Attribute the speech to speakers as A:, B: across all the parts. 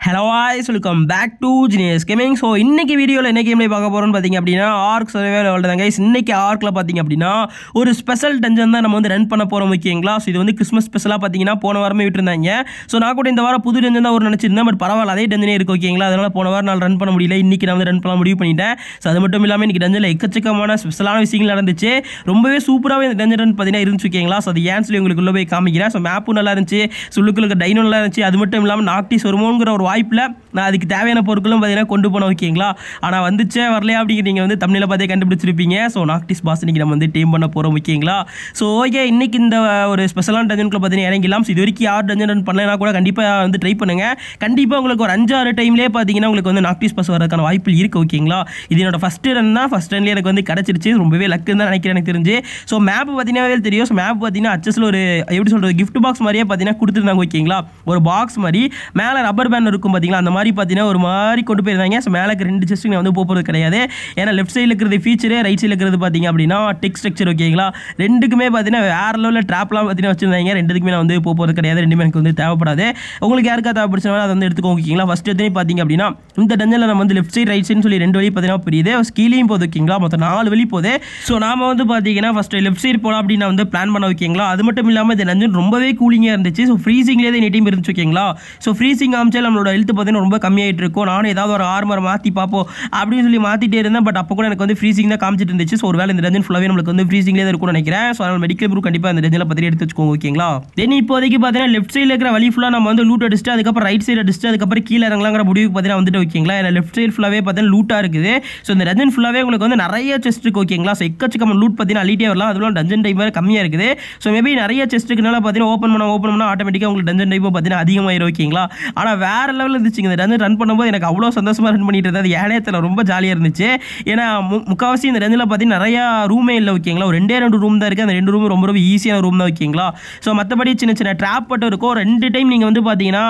A: Hello guys welcome back to genius gaming so இன்னைக்கு வீடியோவில் என்ன கேம்ல பார்க்க போகிறோம்னு பார்த்தீங்க அப்படின்னா ஆர்க் சர்வேல் வேர்ல்டு தாங்க guys. இன்னைக்கு ஆர்க்கில் பார்த்தீங்க அப்படின்னா ஒரு ஸ்பெஷல் டஞ்சன் தான் நம்ம வந்து ரன் பண்ண போகிறோம் ஓகேங்களா ஸோ இது வந்து கிறிஸ்மஸ் ஸ்பெஷலாக பார்த்தீங்கன்னா போன வாரமே விட்டுருந்தாங்க ஸோ நான் கூட இந்த வாரம் புது டஞ்சன் தான் ஒரு நினச்சிருந்தேன் பட் பரவாயில்ல அதே டஞ்சனே இருக்கு ஓகேங்களா அதனால் போன வாரம் நான் ரன் பண்ண முடியல இன்னைக்கு நான் வந்து ரன் பண்ண முடிவு பண்ணிட்டேன் ஸோ அது மட்டும் இல்லாமல் இன்னைக்கு டஞ்சனில் எக்கச்சக்கமான ஸ்பெஷலான விஷயங்கள் நடந்துச்சு ரொம்பவே சூப்பராகவே இந்த டஞ்சன் ரன் பார்த்தீங்கன்னா இருந்துச்சு ஓகேங்களா ஸோ அது ஏன் சொல்லி உங்களுக்கு உள்ள போய் காமிக்கிறேன் ஸோ மேப்பும் நல்லா இருந்துச்சு சுள்ளுக்குள்ள டைனோ நல்லா இருந்துச்சு அது மட்டும் இல்லாமல் நாக்டிஸ் வருமோங்கிற ஒரு வாய்ப்பில் நான் அதுக்கு தேவையான பொருட்களும் பார்த்தீங்கன்னா கொண்டு போனோம் ஓகேங்களா ஆனால் வந்துச்சே வரலையா அப்படிங்கிற நீங்கள் வந்து தமிழில் பார்த்தே கண்டுபிடிச்சிருப்பீங்க ஸோ நாக்டிஸ் பாஸ் இன்னைக்கு நம்ம வந்து டீம் பண்ண போகிறோம் ஓகேங்களா ஸோ ஓகே இன்னைக்கு இந்த ஒரு ஸ்பெஷலான டஞ்சனுக்குள்ள பார்த்தீங்கன்னா இறங்கிடலாம் ஸோ இது வரைக்கும் யார் டஞ்சன் ரன் பண்ணலைன்னா கூட கண்டிப்பாக வந்து ட்ரை பண்ணுங்க கண்டிப்பாக உங்களுக்கு ஒரு அஞ்சாறு டைம்லேயே பார்த்தீங்கன்னா உங்களுக்கு வந்து நாக்டிஸ் பாஸ் வரதுக்கான வாய்ப்பு இருக்குது ஓகேங்களா இது என்னோட ஃபஸ்ட் ரன் தான் ஃபஸ்ட் ரன்லேயே எனக்கு வந்து கிடச்சிருச்சு ரொம்பவே லக்குன்னு தான் நினைக்கிறேன் எனக்கு தெரிஞ்சு ஸோ மேப் பார்த்தீங்கன்னா தெரியும் ஸோ மேப் பார்த்தீங்கன்னா அச்சஸில் ஒரு எப்படி சொல்கிறது gift பாக்ஸ் மாதிரியே பார்த்தீங்கன்னா கொடுத்துருந்தாங்க ஓகேங்களா ஒரு பாக்ஸ் மாதிரி மேலே ரப்பர் பேண்ட் இருக்கும் பார்த்தீங்களா அந்த மாதிரி பார்த்தீங்கன்னா ஒரு மாதிரி கொண்டு போயிருந்தாங்க ஸோ மேலே ரெண்டு செஸ்ட் நான் வந்து போக போகிறது கிடையாது ஏன்னா லெஃப்ட் சைடில் இருக்கிறது ஃபீச்சரு ரைட் சைடில் இருக்கிறது பார்த்தீங்க அப்படின்னா டெக் ஸ்ட்ரக்சர் ஓகேங்களா ரெண்டுக்குமே பார்த்தீங்கன்னா வேறு லெவலில் ட்ராப்லாம் பார்த்தீங்கன்னா வச்சிருந்தாங்க ரெண்டுக்குமே நான் வந்து போக போகிறது கிடையாது ரெண்டுமே எனக்கு வந்து தேவைப்படாது உங்களுக்கு யாருக்கா தேவைப்படுச்சுனா அதை வந்து எடுத்துக்கோங்க ஓகேங்களா ஃபஸ்ட் எத்தனை பார்த்தீங்க அப்படின்னா இந்த டஞ்சனில் நம்ம வந்து லெஃப்ட் சைடு ரைட் சைடுன்னு சொல்லி ரெண்டு வழி பார்த்தீங்கன்னா புரியுது கீழேயும் போகுது ஓகேங்களா மொத்தம் நாலு வழி போகுது ஸோ நாம வந்து பார்த்தீங்கன்னா ஃபஸ்ட்டு லெஃப்ட் சைடு போகலாம் அப்படின்னு நான் வந்து பிளான் பண்ண வைக்கிங்களா அது மட்டும் இல்லாமல் இந்த நஞ்சன் ரொம்பவே கூலிங்காக இருந்துச்சு ஸோ ஃப்ரீசிங்லேயே தான் டைம் இருந்துச்சு ஓகேங்களா ஸோ ஃப்ரீசிங் காமிச்சால் நம்மளோட ஹெல்த் பார்த்தீங்கன்னா ரொம்ப கம்மியாயிட்டு இருக்கும் நானும் ஏதாவது ஒரு ஆர்மர் மாற்றி பார்ப்போம் அப்படின்னு சொல்லி மாற்றிட்டே இருந்தேன் பட் அப்போ கூட எனக்கு வந்து ஃப்ரீசிங் தான் காமிச்சிட்டு இருந்துச்சு ஸோ ஒரு வேலை இந்த டஞ்சன் ஃபுல்லாகவே நம்மளுக்கு வந்து ஃப்ரீசிங்லேயே தான் இருக்கும்னு நினைக்கிறேன் ஸோ அதனால் மெடிக்கல் ப்ரூ கண்டிப்பாக இந்த டஞ்சனில் பற்றி எடுத்து வச்சுக்கோங்க ஓகேங்களா தென் இப்போதைக்கு பார்த்தீங்கன்னா லெஃப்ட் சைடில் இருக்கிற வழி ஃபுல்லாக நம்ம வந்து லூட் அடிச்சுட்டு அதுக்கப்புறம் ரைட் சைடு அடிச்சுட்டு அதுக்கப்புறம் கீழே இறங்கலாங்கிற முடிவுக்கு பார்த்தீங்கன்னா வந்துட்டு ஓகேங்களா ஏன்னா லெஃப்ட் சைடு ஃபுல்லாகவே பார்த்தீங்கன்னா லூட்டாக இருக்குது ஸோ இந்த டஞ்சன் ஃபுல்லாகவே உங்களுக்கு வந்து நிறைய செஸ்ட் இருக்கு ஓகேங்களா ஸோ எக்கச்சக்கம் லூட் பார்த்தீங்கன்னா அள்ளிட்டே வரலாம் அதுவும் டஞ்சன் டைம் வேறு கம்மியாக இருக்குது ஸோ மேபி நிறைய செஸ்ட் இருக்கனால பார்த்தீங்கன்னா ஓப்பன் பண்ண ஓப்பன் பண்ணால் ஆட்டோமேட்டிக்காக உங்களுக்கு டஞ்சன் டைம் பார்த்தீங்கன்னா அதிகமாயிரும் ஓகேங்களா ஆனால் வேற லெவலில் இருந்துச்சு இந்த டஞ்சன் ரன் பண்ணும்போது எனக்கு அவ்வளோ சந்தோஷமாக ரன் பண்ணிட்டு இருந்தது ஏனே தெரியல ரொம்ப ஜாலியாக இருந்துச்சு ஏன்னா மு- முக்காவாசி இந்த டஞ்சனில் பார்த்தீங்கன்னா நிறையா ரூமே இல்லை ஓகேங்களா ஒரு ரெண்டே ரெண்டு ரூம் தான் இருக்குது அந்த ரெண்டு ரூம் ரொம்ப ரொம்ப ஈஸியான ரூம் தான் ஓகேங்களா ஸோ மற்றபடி சின்ன சின்ன ட்ராப் மட்டும் இருக்கும் ரெண்டு டைம் நீங்கள் வந்து பார்த்தீங்கன்னா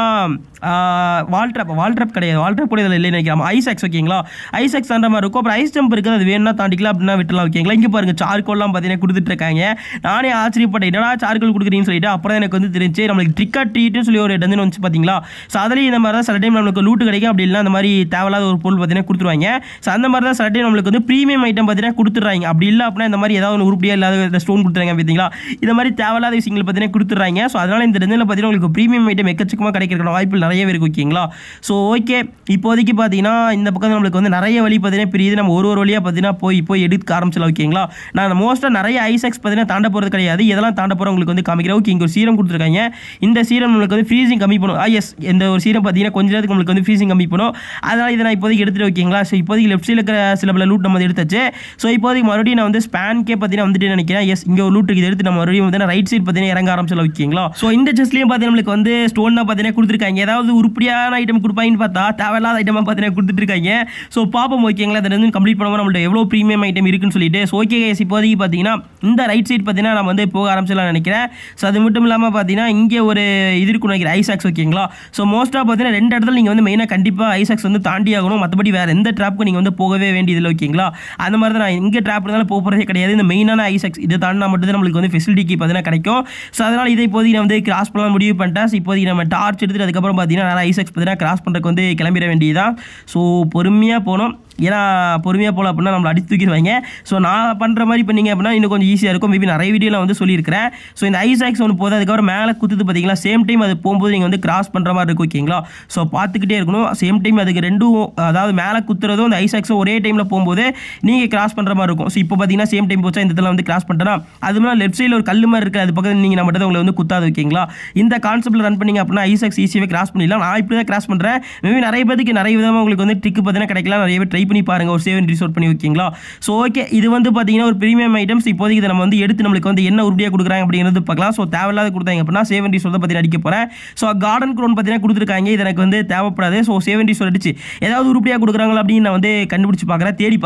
A: வால் ட்ராப் வால் ட்ராப் கிடையாது வால் ட்ராப் கூட இதில் இல்லைன்னு நினைக்கிறோம் ஐசாக்ஸ் ஓகேங்களா ஐசாக்ஸ் தாண்ட மாதிரி இருக்கும் அப்புறம் ஐஸ் ஜம்ப் இருக்குது அது வேணும்னா தாண்டிக்கலாம் அப்படின்னா விட்டுலாம் ஓகேங்களா இங்கே பாருங்க சார்கோல்லாம் பார்த்தீங்கன்னா கொடுத்துட்டு இருக்காங்க நானே ஆச்சரியப்பட்டேன் என்னடா சார்கோல் கொடுக்குறீங்கன்னு சொல்லிட்டு அப்புறம் எனக்கு வந்து தெரிஞ்சு நம்மளுக்கு ட்ரிக்கா ட்ரீட்னு சொல்லி ஒரு டஞ்சன் வந்து பார்த்தீங்களா ஸோ அதுலேயும் இந்த மாதிரி தான் சில டைம் நம்மளுக்கு லூட்டு கிடைக்கும் அப்படி இல்லைனா அந்த மாதிரி தேவையில்லாத ஒரு பொருள் பார்த்தீங்கன்னா கொடுத்துருவாங்க ஸோ அந்த மாதிரி தான் சில டைம் நம்மளுக்கு வந்து ப்ரீமியம் ஐட்டம் பார்த்தீங்கன்னா கொடுத்துட்றாங்க அப்படி இல்லை அப்படின்னா இந்த மாதிரி ஏதாவது ஒரு உருப்படியாக இல்லாத ஸ்டோன் கொடுத்துறாங்க பார்த்தீங்களா இந்த மாதிரி தேவையில்லாத விஷயங்கள் பார்த்தீங்கன்னா கொடுத்துட்றாங்க ஸோ அதனால் இந்த டஞ்சனில் பார்த்தீங்கன்னா உங்களுக்கு ப்ரீமியம் ஐட்டம் எக்கச்சக்கமாக கிடைக்கிறதுக்கான வாய்ப்புகள் நிறையவே இருக்கு ஓகேங்களா ஸோ ஓகே இப்போதைக்கு பார்த்தீங்கன்னா இந்த பக்கம் நம்மளுக்கு வந்து நிறைய வழி பார்த்தீங்கன்னா பிரியுது நம்ம ஒரு ஒரு வழியாக பார்த்தீங்கன்னா போய் போய் எடுக்க ஆரம்பிச்சலாம் ஓகேங்களா நான் மோஸ்ட்டாக நிறைய ஐசெக்ஸ் பார்த்தீங்கன்னா தாண்ட போகிறது கிடையாது இதெல்லாம் தாண்ட போகிற உங்களுக்கு வந்து காமிக்கிறேன் ஓகே இங்கே ஒரு சீரம் கொடுத்துருக்காங்க இந்த சீரம் நம்மளுக்கு வந்து ஃப்ரீசிங் கம்மி பண்ணும் ஆ எஸ் இந்த ஒரு சீரம் பார்த்தீங்கன்னா கொஞ்ச நேரத்துக்கு நம்மளுக்கு வந்து ஃப்ரீசிங் கம்மி பண்ணும் அதனால் இதை நான் இப்போதைக்கு எடுத்துகிட்டு ஓகேங்களா ஸோ இப்போதைக்கு லெஃப்ட் சைடில் இருக்கிற சில பல லூட் நம்ம வந்து எடுத்தாச்சு ஸோ இப்போதைக்கு மறுபடியும் நான் வந்து ஸ்பேன்கே பார்த்தீங்கன்னா வந்துட்டு நினைக்கிறேன் எஸ் இங்கே ஒரு லூட் இருக்குது எடுத்து நம்ம மறுபடியும் வந்து ரைட் சைடு பார்த்தீங்கன்னா இறங்க ஆரம்பிச்சலாம் ஓகேங்களா ஸோ இந்த செஸ்ட்லேயும் பார்த்தீங்கன்னா நம்மளுக்கு வந்து ஸ்டோன் தான் பார்த்தீங்கன்னா கொடுத்துருக்காங்க ஏதாவது உருப்படியான ஐட்டம் கொடுப்பாங்கன்னு பார்த்தா தேவையில்லாத ஐட்டமாக பார்த்தீங்கன்னா கொடுத்துட்டு இருக்காங்க ஸோ பார்ப்போம் ஓகேங்களா அதை வந்து கம்ப்ளீட் பண்ணுவோம் நம்மள்ட்ட எவ்வளோ ப்ரீமியம் ஐட்டம் இருக்குன்னு சொல்லிட்டு ஸோ ஓகே guys, இப்போதைக்கு பார்த்தீங்கன்னா இந்த ரைட் சைடு பார்த்தீங்கன்னா நம்ம வந்து போக ஆரம்பிச்சலாம் நினைக்கிறேன் ஸோ அது மட்டும் இல்லாமல் பார்த்தீங்கன்னா இங்கே ஒரு இது இருக்குன்னு நினைக்கிறேன் ஐசாக்ஸ் ஓகேங்களா ஸோ மோஸ்ட்டாக பார்த்தீங்கன்னா ரெண்டு இடத்துல நீங்கள் வந்து மெயினாக கண்டிப்பாக ஐசாக்ஸ் வந்து தாண்டி ஆகணும் மற்றபடி வேறு எந்த ட்ராப்புக்கும் நீங்கள் வந்து போகவே வேண்டியதில்லை ஓகேங்களா அந்த மாதிரி தான் நான் இங்கே ட்ராப் இருந்தாலும் போக போகிறதே கிடையாது இந்த மெயினான ஐசாக்ஸ் இதை தாண்டினா மட்டும் தான் நம்மளுக்கு வந்து ஃபெசிலிட்டிக்கு பார்த்தீங்கன்னா கிடைக்கும் ஸோ அதனால் இதை இப்போதைக்கு நான் வந்து கிராஸ் பண்ணலாம் முடிவு பண்ணிட்டேன் ஸோ இப்போதைக்கு நம்ம டார்ச் எடுத்துட்டு அதுக்கப்புறம் பார்த்தீங்கன்னா நிறைய ஐசாக்ஸ் பார்த்தீங்கன்னா கிராஸ் பண்ணுறதுக்கு வந்து கிளம்பிட வேண்டியதுதான் ஸோ பொறுமையாக போகணும் ஏன்னா பொறுமையாக போகல அப்படின்னா நம்மளை அடித்து தூக்கிடுவாங்க ஸோ நான் பண்ணுற மாதிரி பண்ணீங்க அப்படின்னா இன்னும் கொஞ்சம் ஈஸியாக இருக்கும் மேபி நிறைய வீடியோ நான் வந்து சொல்லியிருக்கிறேன் ஸோ இந்த ஐசாக்ஸ் ஒன்று போகுது அதுக்கப்புறம் மேலே குத்துது பார்த்தீங்களா சேம் டைம் அது போகும்போது நீங்கள் வந்து கிராஸ் பண்ணுற மாதிரி இருக்கும் ஓகேங்களா ஸோ பார்த்துக்கிட்டே இருக்கணும் சேம் டைம் அதுக்கு ரெண்டும் அதாவது மேலே குத்துறதும் அந்த ஐசாக்ஸும் ஒரே டைமில் போகும்போது நீங்கள் கிராஸ் பண்ணுற மாதிரி இருக்கும் ஸோ இப்போ பார்த்தீங்கன்னா சேம் டைம் போச்சா இந்த இடத்துல வந்து கிராஸ் பண்ணிட்டேன்னா அது மாதிரி லெஃப்ட் சைடில் ஒரு கல் மாதிரி இருக்குது அது பக்கத்தில் நீங்கள் மட்டும் தான் உங்களை வந்து குத்தாது ஓகேங்களா இந்த கான்செப்ட்டில் ரன் பண்ணீங்க அப்படின்னா ஐசாக்ஸ் ஈஸியாகவே கிராஸ் பண்ணிடலாம் நான் இப்படி தான் கிராஸ் பண்ணுறேன் மேபி நிறைய பேருக்கு நிறைய விதமாக உங்களுக்கு வந்து ட்ரிக் பார்த்தீங்கன்னா கிடைக்கலாம் நிறைய பேர் ட்ரை பண்ணி பாருங்க ஒரு சேவ் ரிசோர்ட் பண்ணி வைக்கிங்களா ஸோ ஓகே இது வந்து பார்த்தீங்கன்னா ஒரு ப்ரீமியம் ஐட்டம்ஸ் இப்போதைக்கு இதை நம்ம வந்து எடுத்து நம்மளுக்கு வந்து என்ன உருப்படியாக கொடுக்குறாங்க அப்படிங்கிறது பார்க்கலாம் ஸோ தேவையில்லாத கொடுத்தாங்க அப்படின்னா சேவன் ரிசோர்ட் பார்த்தீங்கன்னா அடிக்க போகிறேன் ஸோ கார்டன் க்ரோன் பார்த்தீங்கன்னா கொடுத்துருக்காங்க இது எனக்கு வந்து தேவைப்படாது ஸோ சேவன் ரிசோர்ட் அடிச்சு ஏதாவது உருப்படியாக கொடுக்குறாங்களா அப்படின்னு நான் வந்து கண்டுபிடிச்சு பார்க்குறேன் தேடி பார்க்குறேன்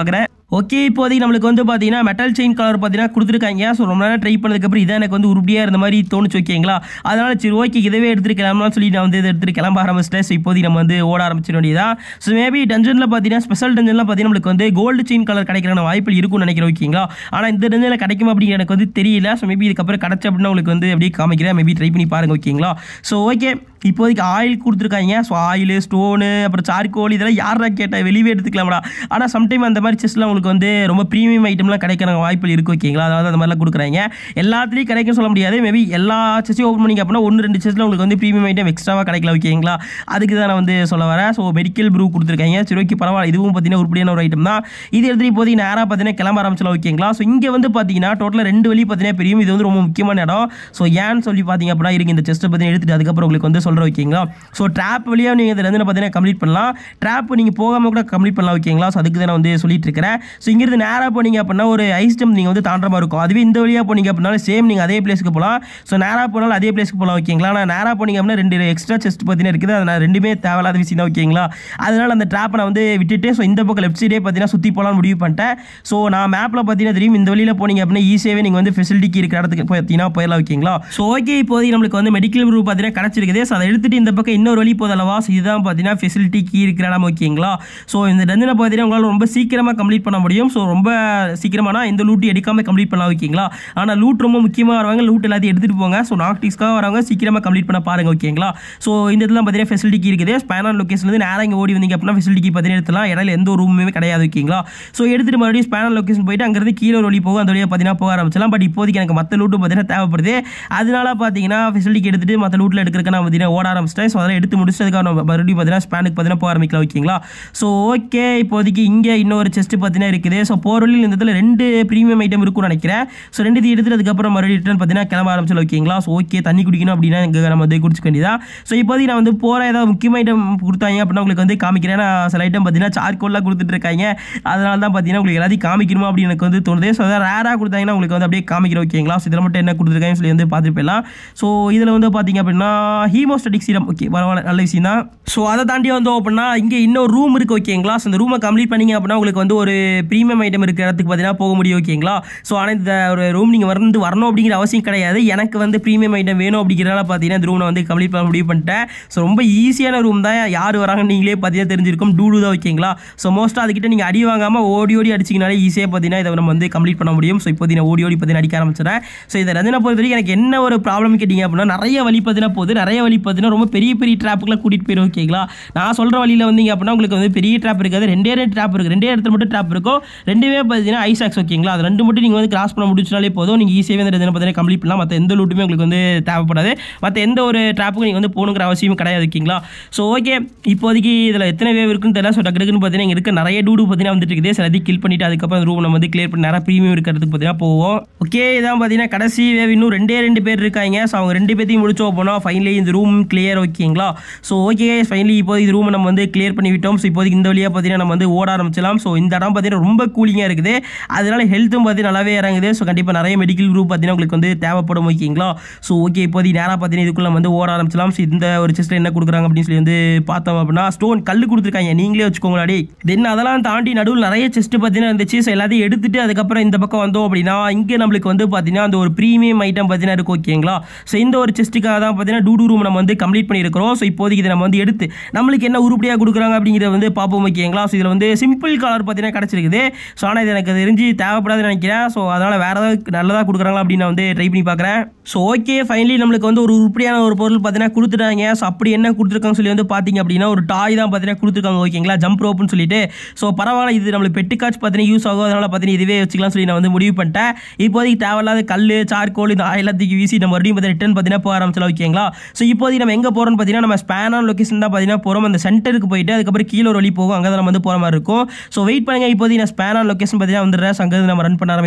A: ஓகே இப்போதைக்கு நம்மளுக்கு வந்து பார்த்தீங்கன்னா மெட்டல் செயின் கலர் பார்த்தீங்கன்னா கொடுத்துருக்காங்க ஸோ ரொம்ப நேரம் ட்ரை பண்ணதுக்கப்புறம் இதான் எனக்கு வந்து உருப்படியாக இருந்த மாதிரி தோணுச்சு ஓகேங்களா அதனால சரி ஓகே இதவே எடுத்துட்டு கிளம்பலாம் சொல்லி நான் வந்து இதை எடுத்துட்டு கிளம்ப ஆரம்பிச்சிட்டேன் ஸோ இப்போதைக்கு நம்ம வந்து ஓட ஆரம்பிச்சிட வேண்டியதா ஸோ மேபி டஞ்சனில் பார்த்தீங்கன்னா ஸ்பெஷல் டஞ்சனில் பார்த்தீங்கன்னா நம்மளுக்கு வந்து கோல்டு செயின் கலர் கிடைக்கிற வாய்ப்பு இருக்கும்னு நினைக்கிறேன் ஓகேங்களா ஆனால் இந்த டஞ்சனில் கிடைக்குமா அப்படின்னு எனக்கு வந்து தெரியல ஸோ மேபி இதுக்கப்புறம் கிடச்சி அப்படின்னா உங்களுக்கு வந்து அப்படியே காமிக்கிறேன் மேபி ட்ரை பண்ணி பாருங்க ஓகேங்களா ஸோ ஓகே இப்போதைக்கு ஆயில் கொடுத்துருக்காங்க ஸோ ஆயில் ஸ்டோனு அப்புறம் சார்கோல் இதெல்லாம் யாரா கேட்டால் வெளியே எடுத்துக்கலாம்டா ஆனால் சம்டைம் அந்த மாதிரி செஸ்லாம் உங்களுக்கு வந்து ரொம்ப ப்ரீமியம் ஐட்டம்லாம் கிடைக்கிற வாய்ப்பு இருக்குது ஓகேங்களா அதாவது அந்த மாதிரிலாம் கொடுக்குறாங்க எல்லாத்துலேயும் கிடைக்கும் சொல்ல முடியாது மேபி எல்லா செஸ்ஸையும் ஓப்பன் பண்ணிங்க அப்படின்னா ஒன்று ரெண்டு செஸ்ஸில் உங்களுக்கு வந்து ப்ரீமியம் ஐட்டம் எக்ஸ்ட்ராவாக கிடைக்கல ஓகேங்களா அதுக்கு தான் நான் வந்து சொல்ல வரேன் ஸோ மெடிக்கல் ப்ரூ கொடுத்துருக்காங்க சரி ஓகே பரவாயில்ல இதுவும் பார்த்தீங்கன்னா உருப்படியான ஒரு ஐட்டம் தான் இது எடுத்துகிட்டு இப்போதைக்கு நேராக பார்த்தீங்கன்னா கிளம்ப ஆரம்பிச்சலாம் ஓகேங்களா ஸோ இங்கே வந்து பார்த்தீங்கன்னா டோட்டலாக ரெண்டு வழி பார்த்தீங்கன்னா பெரியும் இது வந்து ரொம்ப முக்கியமான இடம் ஸோ ஏன்னு சொல்லி பார்த்தீங்க அப்படின்னா இருக்கு இந்த செஸ்ட்டை பற்றி எடுத்துட்டு அதுக்கப்புறம் உங்களுக்கு வந்து சொல்கிறேன் ஓகேங்களா ஸோ ட்ராப் வழியாக நீங்கள் இதில் வந்து பார்த்தீங்கன்னா கம்ப்ளீட் பண்ணலாம் ட்ராப் நீங்கள் போகாமல் கூட கம்ப்ளீட் பண்ணலாம் ஓகேங்களா ஸோ அதுக்கு தான் நான் வந்து சொல்லிட்டு இருக்கிறேன் ஸோ இங்கிருந்து நேராக போனீங்க அப்படின்னா ஒரு ஐஸ் ஜம்ப் நீங்கள் வந்து தாண்டுற மாதிரி இருக்கும் அதுவே இந்த வழியாக போனீங்க அப்படின்னாலும் சேம் நீங்கள் அதே பிளேஸ்க்கு போகலாம் ஸோ நேராக போனாலும் அதே பிளேஸ்க்கு போகலாம் ஓகேங்களா நான் நேராக போனீங்க அப்படின்னா ரெண்டு எக்ஸ்ட்ரா செஸ்ட் பார்த்தீங்கன்னா இருக்குது அது நான் ரெண்டுமே தேவையில்லாத விஷயம் தான் ஓகேங்களா அதனால் அந்த ட்ராப்பை நான் வந்து விட்டுட்டு ஸோ இந்த பக்கம் லெஃப்ட் சைடே பார்த்தீங்கன்னா சுற்றி போகலாம்னு முடிவு பண்ணிட்டேன் ஸோ நான் மேப்பில் பார்த்தீங்கன்னா தெரியும் இந்த வழியில் போனீங்க அப்படின்னா ஈஸியாகவே நீங்கள் வந்து ஃபெசிலிட்டிக்கு இருக்கிற இடத்துக்கு பார்த்தீங்கன்னா போயிடலாம் ஓகேங்களா ஸோ ஓகே இப்போதைக்கு நம்மளுக்கு வந்து மெடிக்கல் குரூப் பார்த்தீங்கன்னா கிடச்சிருக்குது ஸோ அதை எடுத்துட்டு இந்த பக்கம் இன்னொரு வழி போதல்லவா ஸோ இதுதான் பார்த்தீங்கன்னா ஃபெசிலிட்டி கீ இருக்கிற இடம் ஓகேங்களா ஸோ இந்த டஞ்சனை பார்த்தீங்கன்னா உங்களால் ரொம்ப சீக்கிரமாக கம்ப்ளீட் பண்ண முடியும் ஸோ ரொம்ப சீக்கிரமானா இந்த லூட் எடுக்காமல் கம்ப்ளீட் பண்ணலாம் ஓகேங்களா ஆனால் லூட் ரொம்ப முக்கியமாக வரவங்க லூட் எல்லாத்தையும் எடுத்துகிட்டு போங்க ஸோ நாக்டிக்ஸ்க்காக வரவங்க சீக்கிரமாக கம்ப்ளீட் பண்ண பாருங்க ஓகேங்களா ஸோ இந்த இதெல்லாம் பார்த்தீங்கன்னா ஃபெசிலிட்டி கீ இருக்குது ஸ்பேனர் லொக்கேஷன்லேருந்து நேராக இங்கே ஓடி வந்தீங்க அப்படின்னா ஃபெசிலிட்டி கீ பார்த்தீங்கன்னா எடுத்துலாம் இடையில எந்த ஒரு ரூமுமே கிடையாது ஓகேங்களா ஸோ எடுத்துகிட்டு மறுபடியும் ஸ்பேனர் லொக்கேஷன் போயிட்டு அங்கேருந்து கீழே ஒரு வழி போகும் அந்த வழியாக பார்த்தீங்கன்னா போக ஆரம்பிச்சலாம் பட் இப்போதைக்கு எனக்கு மற்ற லூட்டும் பார்த்தீங்கன்னா தேவைப்படுது அதனால பார்த்தீங்கன்னா ஃபெசிலிட்டி எடுத்துட்டு மற்ற லூட்டில் எடுக்கிறதுக்கு நான் பார்த்தீங்கன்னா ஓட ஆரம்பிச்சிட்டேன் ஸோ அதெல்லாம் எடுத்து முடிச்சதுக்காக நம்ம மறுபடியும் பார்த்தீங்கன்னா ஸ்பேனுக்கு பார்த்தீங்கன்னா போக ஆரம்பிக்கலாம் ஓகேங்களா ஸோ ஓகே இப்போதைக்கு இங்கே இன்னொரு செஸ்ட் பார்த்தீங்கன்னா இருக்குது ஸோ போகிற வழியில் இந்த இடத்துல ரெண்டு ப்ரீமியம் ஐட்டம் இருக்கும்னு நினைக்கிறேன் ஸோ ரெண்டு எடுத்துட்டு அதுக்கப்புறம் மறுபடியும் ரிட்டர்ன் பார்த்தீங்கன்னா கிளம்ப ஆரம்பிச்சலாம் ஓகேங்களா ஸோ ஓகே தண்ணி குடிக்கணும் அப்படின்னா இங்கே நம்ம வந்து குடிச்சுக்க வேண்டியதா ஸோ இப்போதைக்கு நான் வந்து போகிற ஏதாவது முக்கியமான ஐட்டம் கொடுத்தாங்க அப்படின்னா உங்களுக்கு வந்து காமிக்கிறேன் நான் சில ஐட்டம் பார்த்தீங்கன்னா சார்கோல்லாம் கொடுத்துட்டு இருக்காங்க அதனால தான் பார்த்தீங்கன்னா உங்களுக்கு எல்லாத்தையும் காமிக்கணுமா அப்படின்னு எனக்கு வந்து தோணுது ஸோ அதான் ரேராக கொடுத்தாங்கன்னா உங்களுக்கு வந்து அப்படியே காமிக்கிறோம் ஓகேங்களா ஸோ இதில் மட்டும் என்ன கொடுத்துருக்காங்கன்னு சொல்லி வந்து பார்த்துட்டு போயிடலாம் ஸோ இதில் வந்து பார்த்தீங்க அப்படின்னா ஹீமோஸ்டடிக் சீரம் ஓகே பரவாயில்ல நல்ல விஷயம் தான் ஸோ அதை தாண்டி வந்து அப்படின்னா இங்கே இன்னொரு ரூம் இருக்குது ஓகேங்களா ஸோ இந்த ரூமை கம்ப்ளீட் பண்ணிங்க அப்படின்னா உங்களுக்கு வந்து ஒரு ப்ரீமியம் ஐட்டம் இருக்கிற இடத்துக்கு பார்த்தீங்கன்னா போக முடியும் ஓகேங்களா ஸோ ஆனால் இந்த ஒரு ரூம் நீங்கள் வந்து வரணும் அப்படிங்கிற அவசியம் கிடையாது எனக்கு வந்து ப்ரீமியம் ஐட்டம் வேணும் அப்படிங்கிறனால பார்த்தீங்கன்னா இந்த ரூமை வந்து கம்ப்ளீட் பண்ண முடிவு பண்ணிட்டேன் ஸோ ரொம்ப ஈஸியான ரூம் தான் யார் வராங்கன்னு நீங்களே பார்த்தீங்கன்னா தெரிஞ்சிருக்கும் டூடு தான் ஓகேங்களா ஸோ மோஸ்ட்டாக அதுக்கிட்ட நீங்கள் அடி வாங்காமல் ஓடி ஓடி அடிச்சிங்கனாலே ஈஸியாக பார்த்தீங்கன்னா இதை நம்ம வந்து கம்ப்ளீட் பண்ண முடியும் ஸோ இப்போ நான் ஓடி ஓடி பார்த்தீங்கன்னா அடிக்க ஆரம்பிச்சிடறேன் ஸோ இதை ரஞ்சனா பொறுத்த வரைக்கும் எனக்கு என்ன ஒரு ப்ராப்ளம் கேட்டிங்க அப்படின்னா நிறைய வழி பார்த்தீங்கன்னா போகுது நிறைய வழி பார்த்தீங்கன்னா ரொம்ப பெரிய பெரிய ட்ராப்புக்குலாம் கூட்டிகிட்டு போயிடும் ஓகேங்களா நான் சொல்கிற வழியில் வந்தீங்க அப்படின்னா உங்களுக்கு வந்து பெரிய ட்ராப் இருக்காது ரெண்டே ரெண்டு ட்ராப் இருக்குது ரெண்டே இடத்துல மட்டும் ட்ராப் இருக்கும் ரெண்டுமே பார்த்தீங்கன்னா ஐசாக்ஸ் ஓகேங்களா அது ரெண்டு மட்டும் நீங்கள் வந்து கிராஸ் பண்ண முடிச்சினாலே போதும் நீங்கள் ஈஸியாகவே இந்த ரெண்டு பார்த்தீங்கன்னா கம்ப்ளீட் பண்ணலாம் மற்ற எந்த லூட்டுமே உங்களுக்கு வந்து தேவைப்படாது மற்ற எந்த ஒரு ட்ராப்புக்கும் நீங்கள் வந்து போகணுங்கிற அவசியம் கிடையாது ஓகேங்களா ஸோ ஓகே இப்போதைக்கு இதில் எத்தனை வேவ் இருக்குன்னு தெரியல ஸோ டக்கு டக்குன்னு பார்த்தீங்கன்னா இங்கே இருக்க நிறைய டூடு பார்த்தீங்கன்னா வந்துட்டு இருக்குது சில எல்லாத்தையும் கில் பண்ணிட்டு அதுக்கப்புறம் ரூம் நம்ம வந்து கிளியர் பண்ணி நிறைய ப்ரீமியம் இருக்கிறதுக்கு பார்த்தீங்கன்னா போவோம் ஓகே இதான் பார்த்தீங்கன்னா கடைசி வேவ் இன்னும் ரெண்டே ரெண்டு பேர் இருக்காங்க ஸோ அவங்க ரெண்டு பேர்த்தையும் முடிச்சோம் போனால் ஃபைனலி இந்த ரூம் கிளியர் ஓகேங்களா ஸோ ஓகே ஃபைனலி இப்போ இந்த ரூமை நம்ம வந்து கிளியர் பண்ணி விட்டோம் ஸோ இப்போதைக்கு இந்த வழியாக பார்த்தீங்கன்னா நம்ம வந்து ஓட ஆரம்பிச்சலாம் ஸோ இந்த இடம் பார்த்தீங்கன்னா ரொம்ப கூலிங்காக இருக்குது அதனால ஹெல்த்தும் பார்த்தீங்கன்னா நல்லாவே இறங்குது ஸோ கண்டிப்பாக நிறைய மெடிக்கல் குரூப் பார்த்தீங்கன்னா உங்களுக்கு வந்து தேவைப்படும் ஓகேங்களா ஸோ ஓகே இப்போதைக்கு நேராக பார்த்தீங்கன்னா இதுக்குள்ள நம்ம வந்து ஓட ஆரம்பிச்சலாம் ஸோ இந்த ஒரு செஸ்ட்டில் என்ன கொடுக்குறாங்க அப்படின்னு சொல்லி வந்து பார்த்தோம் அப்படின்னா ஸ்டோன் கல் கொடுத்துருக்காங்க நீங்களே வச்சுக்கோங்களாடி தென் அதெல்லாம் தாண்டி நடுவில் நிறைய செஸ்ட் பார்த்தீங்கன்னா இருந்துச்சு ஸோ எல்லாத்தையும் எடுத்துட்டு அதுக்கப்புறம் இந்த பக்கம் வந்தோம் அப்படின்னா இங்கே நம்மளுக்கு வந்து பார்த்தீங்கன்னா அந்த ஒரு ப்ரீமியம் ஐட்டம் பார்த்தீங்கன்னா இருக்கும் ஓகேங்களா ஸோ இந்த ஒரு செஸ்ட்டுக்காக தான் பார்த்தீங்கன்னா டூடு ரூம் நம்ம வந்து கம்ப்ளீட் பண்ணியிருக்கிறோம் ஸோ இப்போதைக்கு இதை நம்ம வந்து எடுத்து நம்மளுக்கு என்ன உருப்படியாக கொடுக்குறாங்க அப்படிங்கிறத வந்து பார்ப்போம் ஓகேங்களா ஸோ இதில் வந்து சிம்பிள் கலர் பார்த்தீங்கன்னா கிடச்சிருக்குது ஸோ ஆனால் இது எனக்கு தெரிஞ்சு தேவைப்படாதுன்னு நினைக்கிறேன் ஸோ அதனால் வேறு ஏதாவது நல்லதாக கொடுக்குறாங்களா அப்படின்னு நான் வந்து ட்ரை பண்ணி பார்க்குறேன் ஸோ ஓகே ஃபைனலி நம்மளுக்கு வந்து ஒரு உருப்படியான ஒரு பொருள் பார்த்தீங்கன்னா கொடுத்துட்டாங்க ஸோ அப்படி என்ன கொடுத்துருக்காங்க சொல்லி வந்து பார்த்தீங்க அப்படின்னா ஒரு டாய் தான் பார்த்தீங்கன்னா கொடுத்துருக்காங்க ஓகேங்களா ஜம்ப் ரோப்னு சொல்லிட்டு ஸோ பரவாயில்ல இது நம்மளுக்கு பெட்டு காட்ச் பார்த்தீங்கன்னா யூஸ் ஆகும் அதனால் பார்த்தீங்கன்னா இதுவே வச்சுக்கலாம் சொல்லி நான் வந்து முடிவு பண்ணிட்டேன் இப்போதைக்கு தேவையில்லாத கல் சார்கோல் இந்த எல்லாத்துக்கு வீசி நம்ம மறுபடியும் பார்த்தீங்கன்னா ரிட்டர்ன் பார்த்தீங்கன்னா போக ஆரம்பிச்சலாம் ஓகேங்களா ஸோ இப்போதைக்கு நம்ம எங்கே போகிறோம்னு பார்த்தீங்கன்னா நம்ம ஸ்பேனான லொக்கேஷன் தான் பார்த்தீங்கன்னா போகிறோம் அந்த சென்டருக்கு போயிட்டு அதுக்கப்புறம் கீழே ஒரு வழி போகும் அங்கே தான் நம்ம வந்து போகிற மாதிரி இருக்கும் ஸோ வெயிட் பண்ணுங்க இப்போதைக்கு நான் ஸ்பேனான லொக்கேஷன் பார்த்தீங்கன்னா வந்துடுறேன் ஸோ அங்கே நம்ம ரன் பண்ண ஆரம்பிப்போம்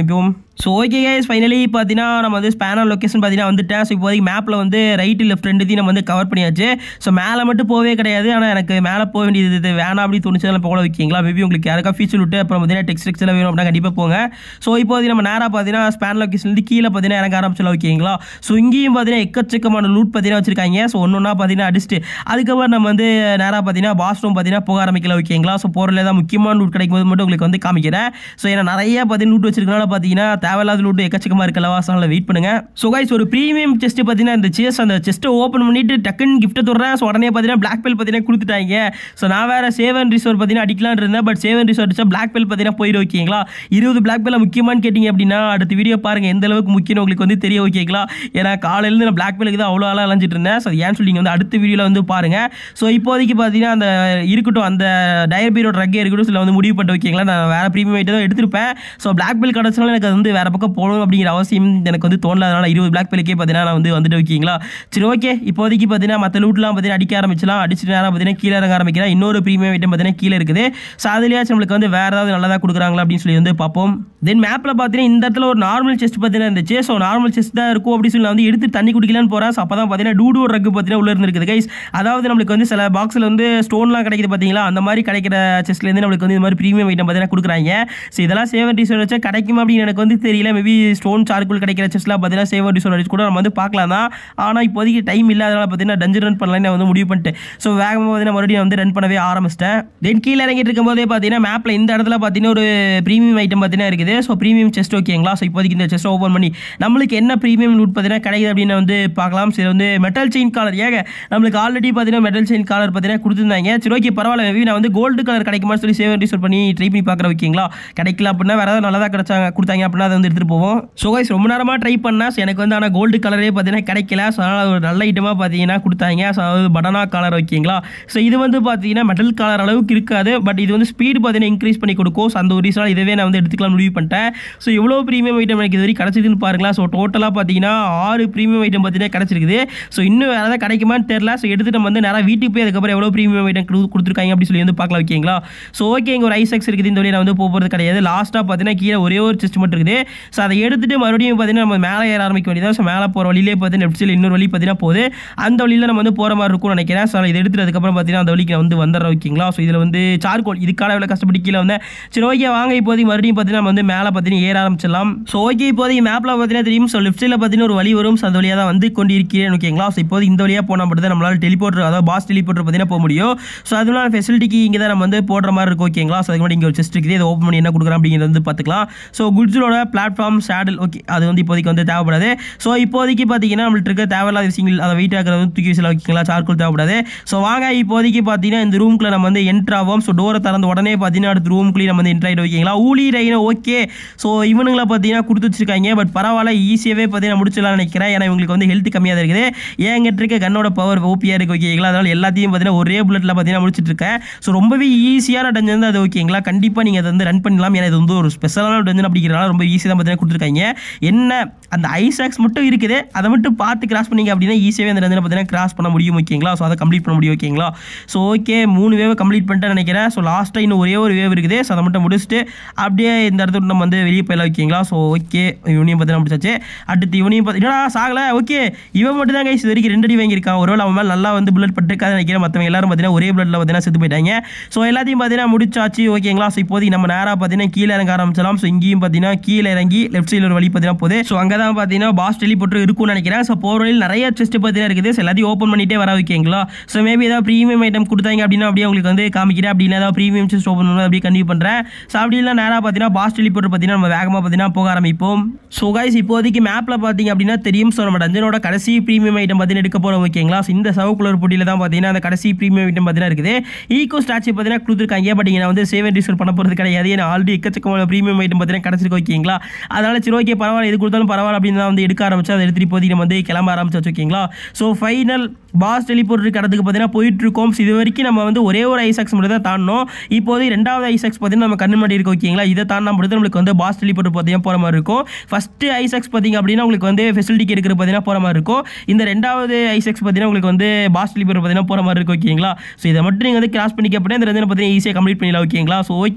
A: ஸோ ஓகே கைஸ் ஃபைனலி பார்த்தீங்கன்னா நம்ம வந்து ஸ்பேனர் லொக்கேஷன் பார்த்தீங்கன்னா வந்துட்டேன் ஸோ இப்போதைக்கு மேப்பில் வந்து ரைட்டு லெஃப்ட் ரெண்டுத்தையும் நம்ம வந்து கவர் பண்ணியாச்சு ஸோ மேலே மட்டும் போவே கிடையாது ஆனால் எனக்கு மேலே போக வேண்டியது இது வேணாம் அப்படி தோணுச்சு போக வைக்கிங்களா மேபி உங்களுக்கு யாருக்கா ஃபீச்சர் விட்டு அப்புறம் பார்த்தீங்கன்னா டெக்ஸ்ட் டெக்ஸ்ட்டில் வேணும் அப்படின்னா கண்டிப்பாக போங்க ஸோ இப்போதைக்கு நம்ம நேராக பார்த்தீங்கன்னா ஸ்பேன் லொக்கேஷன்லேருந்து கீழே பார்த்தீங்கன்னா இறங்க ஆரம்பிச்சலாம் ஓகேங்களா ஸோ இங்கேயும் பார்த்தீங்கன்னா எக்கச்சக்கமான லூட் பார்த்தீங்கன்னா வச்சிருக்காங்க ஸோ ஒன்று ஒன்றா பார்த்தீங்கன்னா அடிச்சுட்டு அதுக்கப்புறம் நம்ம வந்து நேராக பார்த்தீங்கன்னா பாத்ரூம் பார்த்தீங்கன்னா போக ஆரம்பிக்கலாம் ஓகேங்களா ஸோ போகிறதுல தான் முக்கியமான லூட் கிடைக்கும் போது மட்டும் உங்களுக்கு வந்து காமிக்கிறேன் ஸோ ஏன்னா நிறைய பார்த்தீங்கன்னா லூட் வச்சிருக்கனால பார்த்தீங்கன்னா தேவையில்லாத லூட் எக்கச்சக்கமாக இருக்கலவா ஸோ அதனால் வெயிட் பண்ணுங்க ஸோ கைஸ் ஒரு ப்ரீமியம் செஸ்ட் பார்த்தீங்கன்னா இந்த சேஸ் அந்த செஸ்ட்டை ஓப்பன் பண்ணிட்டு டக்குன்னு கிஃப்ட்டை தொடறேன் ஸோ உடனே பார்த்தீங்கன்னா பிளாக் பெல் பார்த்தீங்கன்னா கொடுத்துட்டாங்க ஸோ நான் வேற சேவன் ரிசோர்ட் பார்த்தீங்கன்னா அடிக்கலாம்னு இருந்தேன் பட் சேவன் ரிசோர்ட் அடிச்சா பிளாக் பெல் பார்த்தீங்கன்னா போயிடும் ஓகேங்களா இருபது பிளாக் பெல் முக்கியமானு கேட்டிங்க அப்படின்னா அடுத்த வீடியோ பாருங்க எந்த அளவுக்கு முக்கியம் உங்களுக்கு வந்து தெரிய ஓகேங்களா ஏன்னா காலையிலேருந்து நான் பிளாக் பெல்லுக்கு தான் அவ்வளோ ஆளாக அலைஞ்சிட்டு இருந்தேன் ஸோ ஏன் சொல்லி நீங்கள் வந்து அடுத்த வீடியோவில் வந்து பாருங்க ஸோ இப்போதைக்கு பார்த்தீங்கன்னா அந்த இருக்கட்டும் அந்த டயர்பீரோட ரக்கே இருக்கட்டும் சில வந்து முடிவு பண்ணிட்டு ஓகேங்களா நான் வேற ப்ரீமியம் ஐட்டம் தான் எடுத்திருப்பேன் ஸோ பிளாக் பெல் கிடச்சாலும் எனக்கு அது வந்து வேற பக்கம் போகணும் அப்படிங்கிற அவசியம் எனக்கு வந்து தோணல அதனால இருபது பிளாக் பெல்லுக்கே பார்த்தீங்கன்னா நான் வந்து வந்துட்டு ஓகேங்களா சரி ஓகே இப்போதைக்கு பார்த்தீங்கன்னா மற்ற லூட்லாம் பார்த்தீங்கன்னா அடிக்க ஆரம்பிச்சலாம் அடிச்சுட்டு நேரம் பார்த்தீங்கன்னா கீழே இறங்க ஆரம்பிக்கிறேன் இன்னொரு ப்ரீமியம் ஐட்டம் பார்த்தீங்கன்னா கீழே இருக்குது ஸோ அதுலேயாச்சும் நம்மளுக்கு வந்து வேறு ஏதாவது நல்லதாக கொடுக்குறாங்களா அப்படின்னு சொல்லி வந்து பார்ப்போம் தென் மேப்பில் பார்த்தீங்கன்னா இந்த இடத்துல ஒரு நார்மல் செஸ்ட் பார்த்தீங்கன்னா இருந்துச்சு ஸோ நார்மல் செஸ்ட் தான் இருக்கும் அப்படின்னு சொல்லி நான் வந்து எடுத்து தண்ணி குடிக்கலான்னு போகிறேன் ஸோ அப்போ தான் பார்த்தீங்கன்னா டூடோ ரக்கு பார்த்தீங்கன்னா உள்ள இருந்திருக்குது கைஸ் அதாவது நம்மளுக்கு வந்து சில பாக்ஸில் வந்து ஸ்டோன்லாம் கிடைக்குது பார்த்தீங்களா அந்த மாதிரி கிடைக்கிற செஸ்ட்லேருந்து நம்மளுக்கு வந்து இந்த மாதிரி ப்ரீமியம் ஐட்டம் பார்த்தீங்கன்னா கொடுக்குறாங்க ஸோ இதெல்லாம் சேவன் ரிசோர்ட் வச்சா கிடைக்குமா அப்படின்னு எனக்கு வந்து தெரியல மேபி ஸ்டோன் சார்க்குள் கிடைக்கிற செஸ்லாம் பார்த்தீங்கன்னா சேவன் ரிசோர்ட் அடிச்சு கூட நம்ம வந்து பார்க்கலாம் தான் ஆனால் இப்போதைக்கு டைம் இல்லாதனால பார்த்தீங்கன்னா டஞ்சன் ரன் பண்ணலாம்னு நான் வந்து முடிவு பண்ணிட்டு ஸோ வேகமாக பார்த்தீங்கன்னா மறுபடியும் வந்து ரன் பண்ணவே ஆரம்பிச்சிட்டேன் தென் கீழே இறங்கிட்டு இருக்கும்போதே பார்த்தீங்கன்னா மேப்பில் இந்த இடத்துல பார்த்தீங்கன்னா ஒரு ப்ரீமியம் ஐட்டம் பார்த்தீங்கன்னா இருக்குது ஸோ ப்ரீமியம் செஸ்ட் ஓகேங்களா ஸோ இப்போதைக்கு இந்த செஸ்ட் ஓப்பன் பண்ணி நம்மளுக்கு என்ன ப்ரீமியம் லூட் பார்த்தீங்கன்னா கிடைக்குது அப்படின்னு வந்து பார்க்கலாம் சரி வந்து மெட்டல் செயின் காலர் ஏங்க நம்மளுக்கு ஆல்ரெடி பார்த்தீங்கன்னா மெட்டல் செயின் காலர் பார்த்தீங்கன்னா கொடுத்துருந்தாங்க சரி ஓகே பரவாயில்ல மேபி நான் வந்து கோல்டு கலர் கிடைக்குமான்னு சொல்லி சேவ் ரிசர்வ் பண்ணி ட்ரை பண்ணி பார்க்குறேன் ஓகேங்களா கிடைக்கல அப்படின்னா வேறு ஏதாவது நல்லதாக கிடைச்சாங்க கொடுத்தாங்க அப்படின்னா அதை வந்து எடுத்துகிட்டு போவோம் ஸோ கைஸ் ரொம்ப நேரமாக ட்ரை பண்ணேன் ஸோ எனக்கு வந்து ஆனால் கோல்டு கலரே பார்த்தீங்கன்னா கிடைக்கல ஸோ அதனால் ஒரு நல்ல ஐட்டமாக பார்த்தீங்கன்னா கொடுத்தாங்க ஸோ அதாவது பனானா கலர் ஓகேங்களா ஸோ இது வந்து பார்த்தீங்கன்னா மெட்டல் கலர் அளவுக்கு இருக்காது பட் இது வந்து ஸ்பீடு பார்த்தீங்கன்னா இன்க்ரீஸ் பண்ணி கொடுக்கும் ஸோ அந்த ஒரு ரீசனால் இதவே நான் வந்து எடுத்துக்கலாம் முடிவு பண்ணிட்டேன் ஸோ எவ்வளோ ப்ரீமியம் ஐட்டம் எனக்கு இது வரைக்கும் கிடச்சிருக்குன்னு பாருங்களா ஸோ டோட்டலாக பார்த்தீங்கன்னா ஆறு ப்ரீமியம் ஐட்டம் பார்த்தீங்கன்னா கிடச்சிருக்குது ஸோ இன்னும் வேறு ஏதாவது கிடைக்குமான்னு தெரில ஸோ எடுத்துட்டு நம்ம வந்து நேராக வீட்டுக்கு போய் அதுக்கப்புறம் எவ்வளோ ப்ரீமியம் ஐட்டம் கொடுத்துருக்காங்க அப்படி சொல்லி வந்து பார்க்கலாம் ஓகேங்களா ஸோ ஓகே இங்கே ஒரு ஐசெக்ஸ் இருக்குது இந்த வழியை நான் வந்து போக போகிறது கிடையாது லாஸ்ட்டாக பார்த்தீங்கன்னா கீழே ஒரே ஒரு செஸ்ட் மட்டும் இருக்குது ஸோ அதை எடுத்துட்டு மறுபடியும் பார்த்தீங்கன்னா நம்ம மேலே ஏற ஆரம்பிக்க வேண்டியதான் ஸோ மேலே போகிற வழியிலே பார்த்தீங்கன்னா லெஃப்ட் சைடில் இன்னொரு வழி பார்த்தீங்கன்னா போகுது அந்த வழியில் நம்ம வந்து போகிற மாதிரி இருக்கும்னு நினைக்கிறேன் ஸோ இதை எடுத்துட்டு அதுக்கப்புறம் பார்த்தீங்கன்னா அந்த வழிக்கு நான் வந்து வந்துடுறேன் ஓகேங்களா ஸோ இதில் வந்து சார்கோல் இதுக்கான எவ்வளோ கஷ்டப்பட்டு கீழே வந்தேன் சரி ஓகே வாங்க இப்போதைக்கு மறுபடியும் பார்த்தீங்கன்னா நம்ம வந்து மேலே பார்த்தீங்கன்னா ஏற ஆரம்பிச்சிடலாம் ஸோ ஓகே இப்போதைக்கு மேப்பில் பார்த்தீங்கன்னா தெரியும் ஸோ லெஃப்ட் சைடில் பார்த்தீங்கன்னா ஒரு வழி வரும் ஸோ அந்த வழியாக தான் வந்து கொண்டு இருக்கிறேன் ஓகேங்களா ஸோ இப்போது இந்த வழியாக போனால் மட்டும் தான் நம்மளால் டெலிபோர்ட்டர் அதாவது பாஸ் டெலிபோர்ட்டர் பார்த்தீங்கன்னா போக முடியும் ஸோ அதனால ஃபெசிலிட்டிக்கு இங்கே தான் நம்ம வந்து போடுற மாதிரி இருக்கும் ஓகேங்களா ஸோ அதுக்கு முன்னாடி இங்கே ஒரு செஸ்ட் இருக்குது இதை ஓப்பன் பண்ணி என்ன கொடுக்குறோம் அப்படிங்கிறது வந்து பார்த்துக்கலாம் ஸோ குட்ஸோட பிளாட்ஃபார்ம் சேடல் ஓகே அது வந்து இப்போதைக்கு வந்து தேவைப்படாது ஸோ இப்போதைக்கு பார்த்தீங்கன்னா நம்மள்ட்ட இருக்க தேவையில்லாத விஷயங்கள் அதை வெயிட் ஆகிறது வந்து தூக்கி விசில வைக்கலாம் சார்கோல் தேவைப்படாது ஸோ வாங்க இப்போதைக்கு பார்த்தீங்கன்னா இந்த ரூம்குள்ள நம்ம வந்து என்ட்ரு ஆகும் ஸோ டோரை திறந்த உடனே பார்த்தீங்கன்னா அடுத்த ரூம்குள்ளேயே நம்ம வந்து என்ட்ரு ஆகிட்டு ஓகேங்களா ஊழி ரைனா ஓகே ஸோ இவனுங்களை பார்த்தீங்கன்னா கொடுத்து வச்சிருக்காங்க பட் பரவாயில்ல ஈஸியாகவே பார்த்தீங்கன்னா முடிச்சிடலாம்னு நினைக்கிறேன் ஏன்னா இவங்களுக்கு வந்து ஹெல்த் கம்மியாக தான் இருக்குது என்கிட்ட இருக்க கண்ணோட பவர் ஓபியாக இருக்குது ஓகேங்களா அதனால் எல்லாத்தையும் பார்த்தீங்கன்னா ஒரே புல்லட்டில் பார்த்தீங்கன்னா முடிச்சிட்டு இருக்கேன் ஸோ ரொம்பவே ஈஸியான டஞ்சன் தான் அது ஓகேங்களா கண்டிப்பாக நீங்கள் அதை வந்து ரன் பண்ணலாம் ஏன்னா இது வந்து ஒரு ஸ்பெஷலான டஞ்சன் அப்படிங்கிறனால ரொம்ப ஈஸியாக தான் பார்த்தீங்கன்னா கொடுத்துருக்காங்க என்ன அந்த ஐசாக்ஸ் மட்டும் இருக்குது அதை மட்டும் பார்த்து கிராஸ் பண்ணீங்க அப்படின்னா ஈஸியாகவே அந்த டஞ்சனை பார்த்தீங்கன்னா கிராஸ் பண்ண முடியும் ஓகேங்களா ஸோ அதை கம்ப்ளீட் பண்ண முடியும் ஓகேங்களா ஸோ ஓகே மூணு வேவை கம்ப்ளீட் பண்ணிட்டேன்னு நினைக்கிறேன் ஸோ லாஸ்ட்டாக இன்னும் ஒரே ஒரு வேவ் இருக்குது ஸோ அதை மட்டும் முடிச்சுட்டு அப்படியே இந்த இடத்துல நம்ம வந்து வெளியே போயிடலாம் ஓகேங்களா ஸோ ஓகே இவனையும் பார்த்தீங்கன்னா முடிச்சாச்சு அடுத்து இவனையும் பார்த்து என்னடா சாகலை ஓகே இவன் மட்டும் தான் கைஸ் இது வரைக்கும் ரெண்டு அடி வாங்கியிருக்கான் ஒருவேளை அவன் மேலே நல்லா வந்து புல்லட் பட்டுருக்காது நினைக்கிறேன் மற்றவங்க எல்லாரும் பார்த்தீங்கன்னா ஒரே புல்லட்டில் பார்த்தீங்கன்னா செத்து போயிட்டாங்க ஸோ எல்லாத்தையும் பார்த்தீங்கன்னா முடிச்சாச்சு ஓகேங்களா ஸோ இப்போதைக்கு நம்ம நேராக பார்த்தீங்கன்னா கீழே இறங்க ஆரம்பிச்சலாம் ஸோ இங்கேயும் பார்த்தீங்கன்னா கீழே இறங்கி லெஃப்ட் சைடில் ஒரு வழி பார்த்தீங்கன்னா போகுது ஸோ அங்கே தான் பார்த்தீங்கன்னா பாஸ் டெலிபோர்ட்டர் இருக்கும்னு நினைக்கிறேன் ஸோ போகிற வழியில் நிறைய செஸ்ட் பார்த்தீங்கன்னா இருக்குது ஸோ எல்லாத்தையும் ஓப்பன் பண்ணிட்டே வர வைக்கீங்களா ஸோ மேபி ஏதாவது ப்ரீமியம் ஐட்டம் கொடுத்தாங்க அப்படின்னா அப்படியே உங்களுக்கு வந்து காமிக்கிறேன் அப்படின்னா ஏதாவது ப்ரீமியம் செஸ்ட் ஓப்பன் பண்ணி அப்படியே கண்டிப்பாக பண்ணுறேன் ஸோ அப்படி இல்லை நேராக பார்த்தீங்கன்னா பாஸ் டெலிபோர்ட்டர் பார்த்தீங்கன்னா நம்ம வேகமாக பார்த்தீங்கன்னா போக ஆரம்பிப்போம் ஸோ கைஸ் இப்போதைக்கு மேப்பில் பார்த்தீங்க அப்படின்னா தெரியும் ஸோ நம்ம டஞ்சனோட கடைசி ப்ரீமியம் ஐட்டம் பார்த்தீங்கன்னா எடுக்க போகிறோம் ஓகேங்களா ஸோ இந்த சவுக்குலர் போட்டியில் தான் பார்த்தீங்கன்னா அந்த கடைசி ப்ரீமியம் ஐட்டம் பார்த்தீங்கன்னா இருக்குது ஈகோ ஸ்டாச்சு பார்த்தீங்கன்னா கொடுத்துருக்காங்க பட் இங்கே நான் வந்து சேவ் ரிசர்வ் பண்ண போகிறது கிடையாது ஏன்னா ஆல்ரெடி எக்கச்சக்கமான ப்ரீமியம் ஐட்டம் பார்த்தீங்கன்னா கிடச்சிருக்கு ஓகேங்களா அதனால சரி ஓகே பரவாயில்ல இது கொடுத்தாலும் பரவாயில்ல அப்படின்னு தான் வந்து எடுக்க ஆரம்பிச்சு அதை எடுத்துகிட்டு இப்போதைக்கு நம்ம வந்து கிளம்ப ஆரம்பிச்சு ஓகேங்களா ஸோ ஃபைனல் பாஸ் டெலிபோர்ட் கடத்துக்கு பார்த்தீங்கன்னா போயிட்டு இருக்கோம் So, இது வரைக்கும் நம்ம வந்து ஒரே ஒரு ஐசாக்ஸ் மட்டும் தான் தாண்டணும் இப்போது ரெண்டாவது ஐசாக்ஸ் பார்த்தீங்கன்னா நம்ம கண்ணு மாட்டி இருக்கு ஓகேங்களா இதை தாண்டா மட்டும் தான் நம்மளுக்கு வந்து பாஸ் டெலிபோர்ட் பார்த்தீங்கன்னா போகிற மாதிரி இருக்கும் ஃபஸ்ட்டு ஐசாக்ஸ் பார்த்தீங்க அப்படின்னா உங்களுக்கு வந்து ஃபெசிலிட்டிக்கு எடுக்கிற பார்த்தீங்கன்னா போகிற மாதிரி இருக்கும் இந்த ரெண்டாவது ஐசாக்ஸ் பார்த்தீங்கன்னா உங்களுக்கு வந்து பாஸ் டெலிபோர்ட் பார்த்தீங்கன்னா போகிற மாதிரி இருக்கும் ஓகேங்களா ஸோ இதை மட்டும் நீங்கள் வந்து கிராஸ் பண்ணிக்க அப்படின்னா இந்த ரெண்டு பார்த்தீங்கன்னா ஈஸியாக கம்ப்ளீட் பண்ணிடலாம் ஓகேங்களா ஸோ ஓகே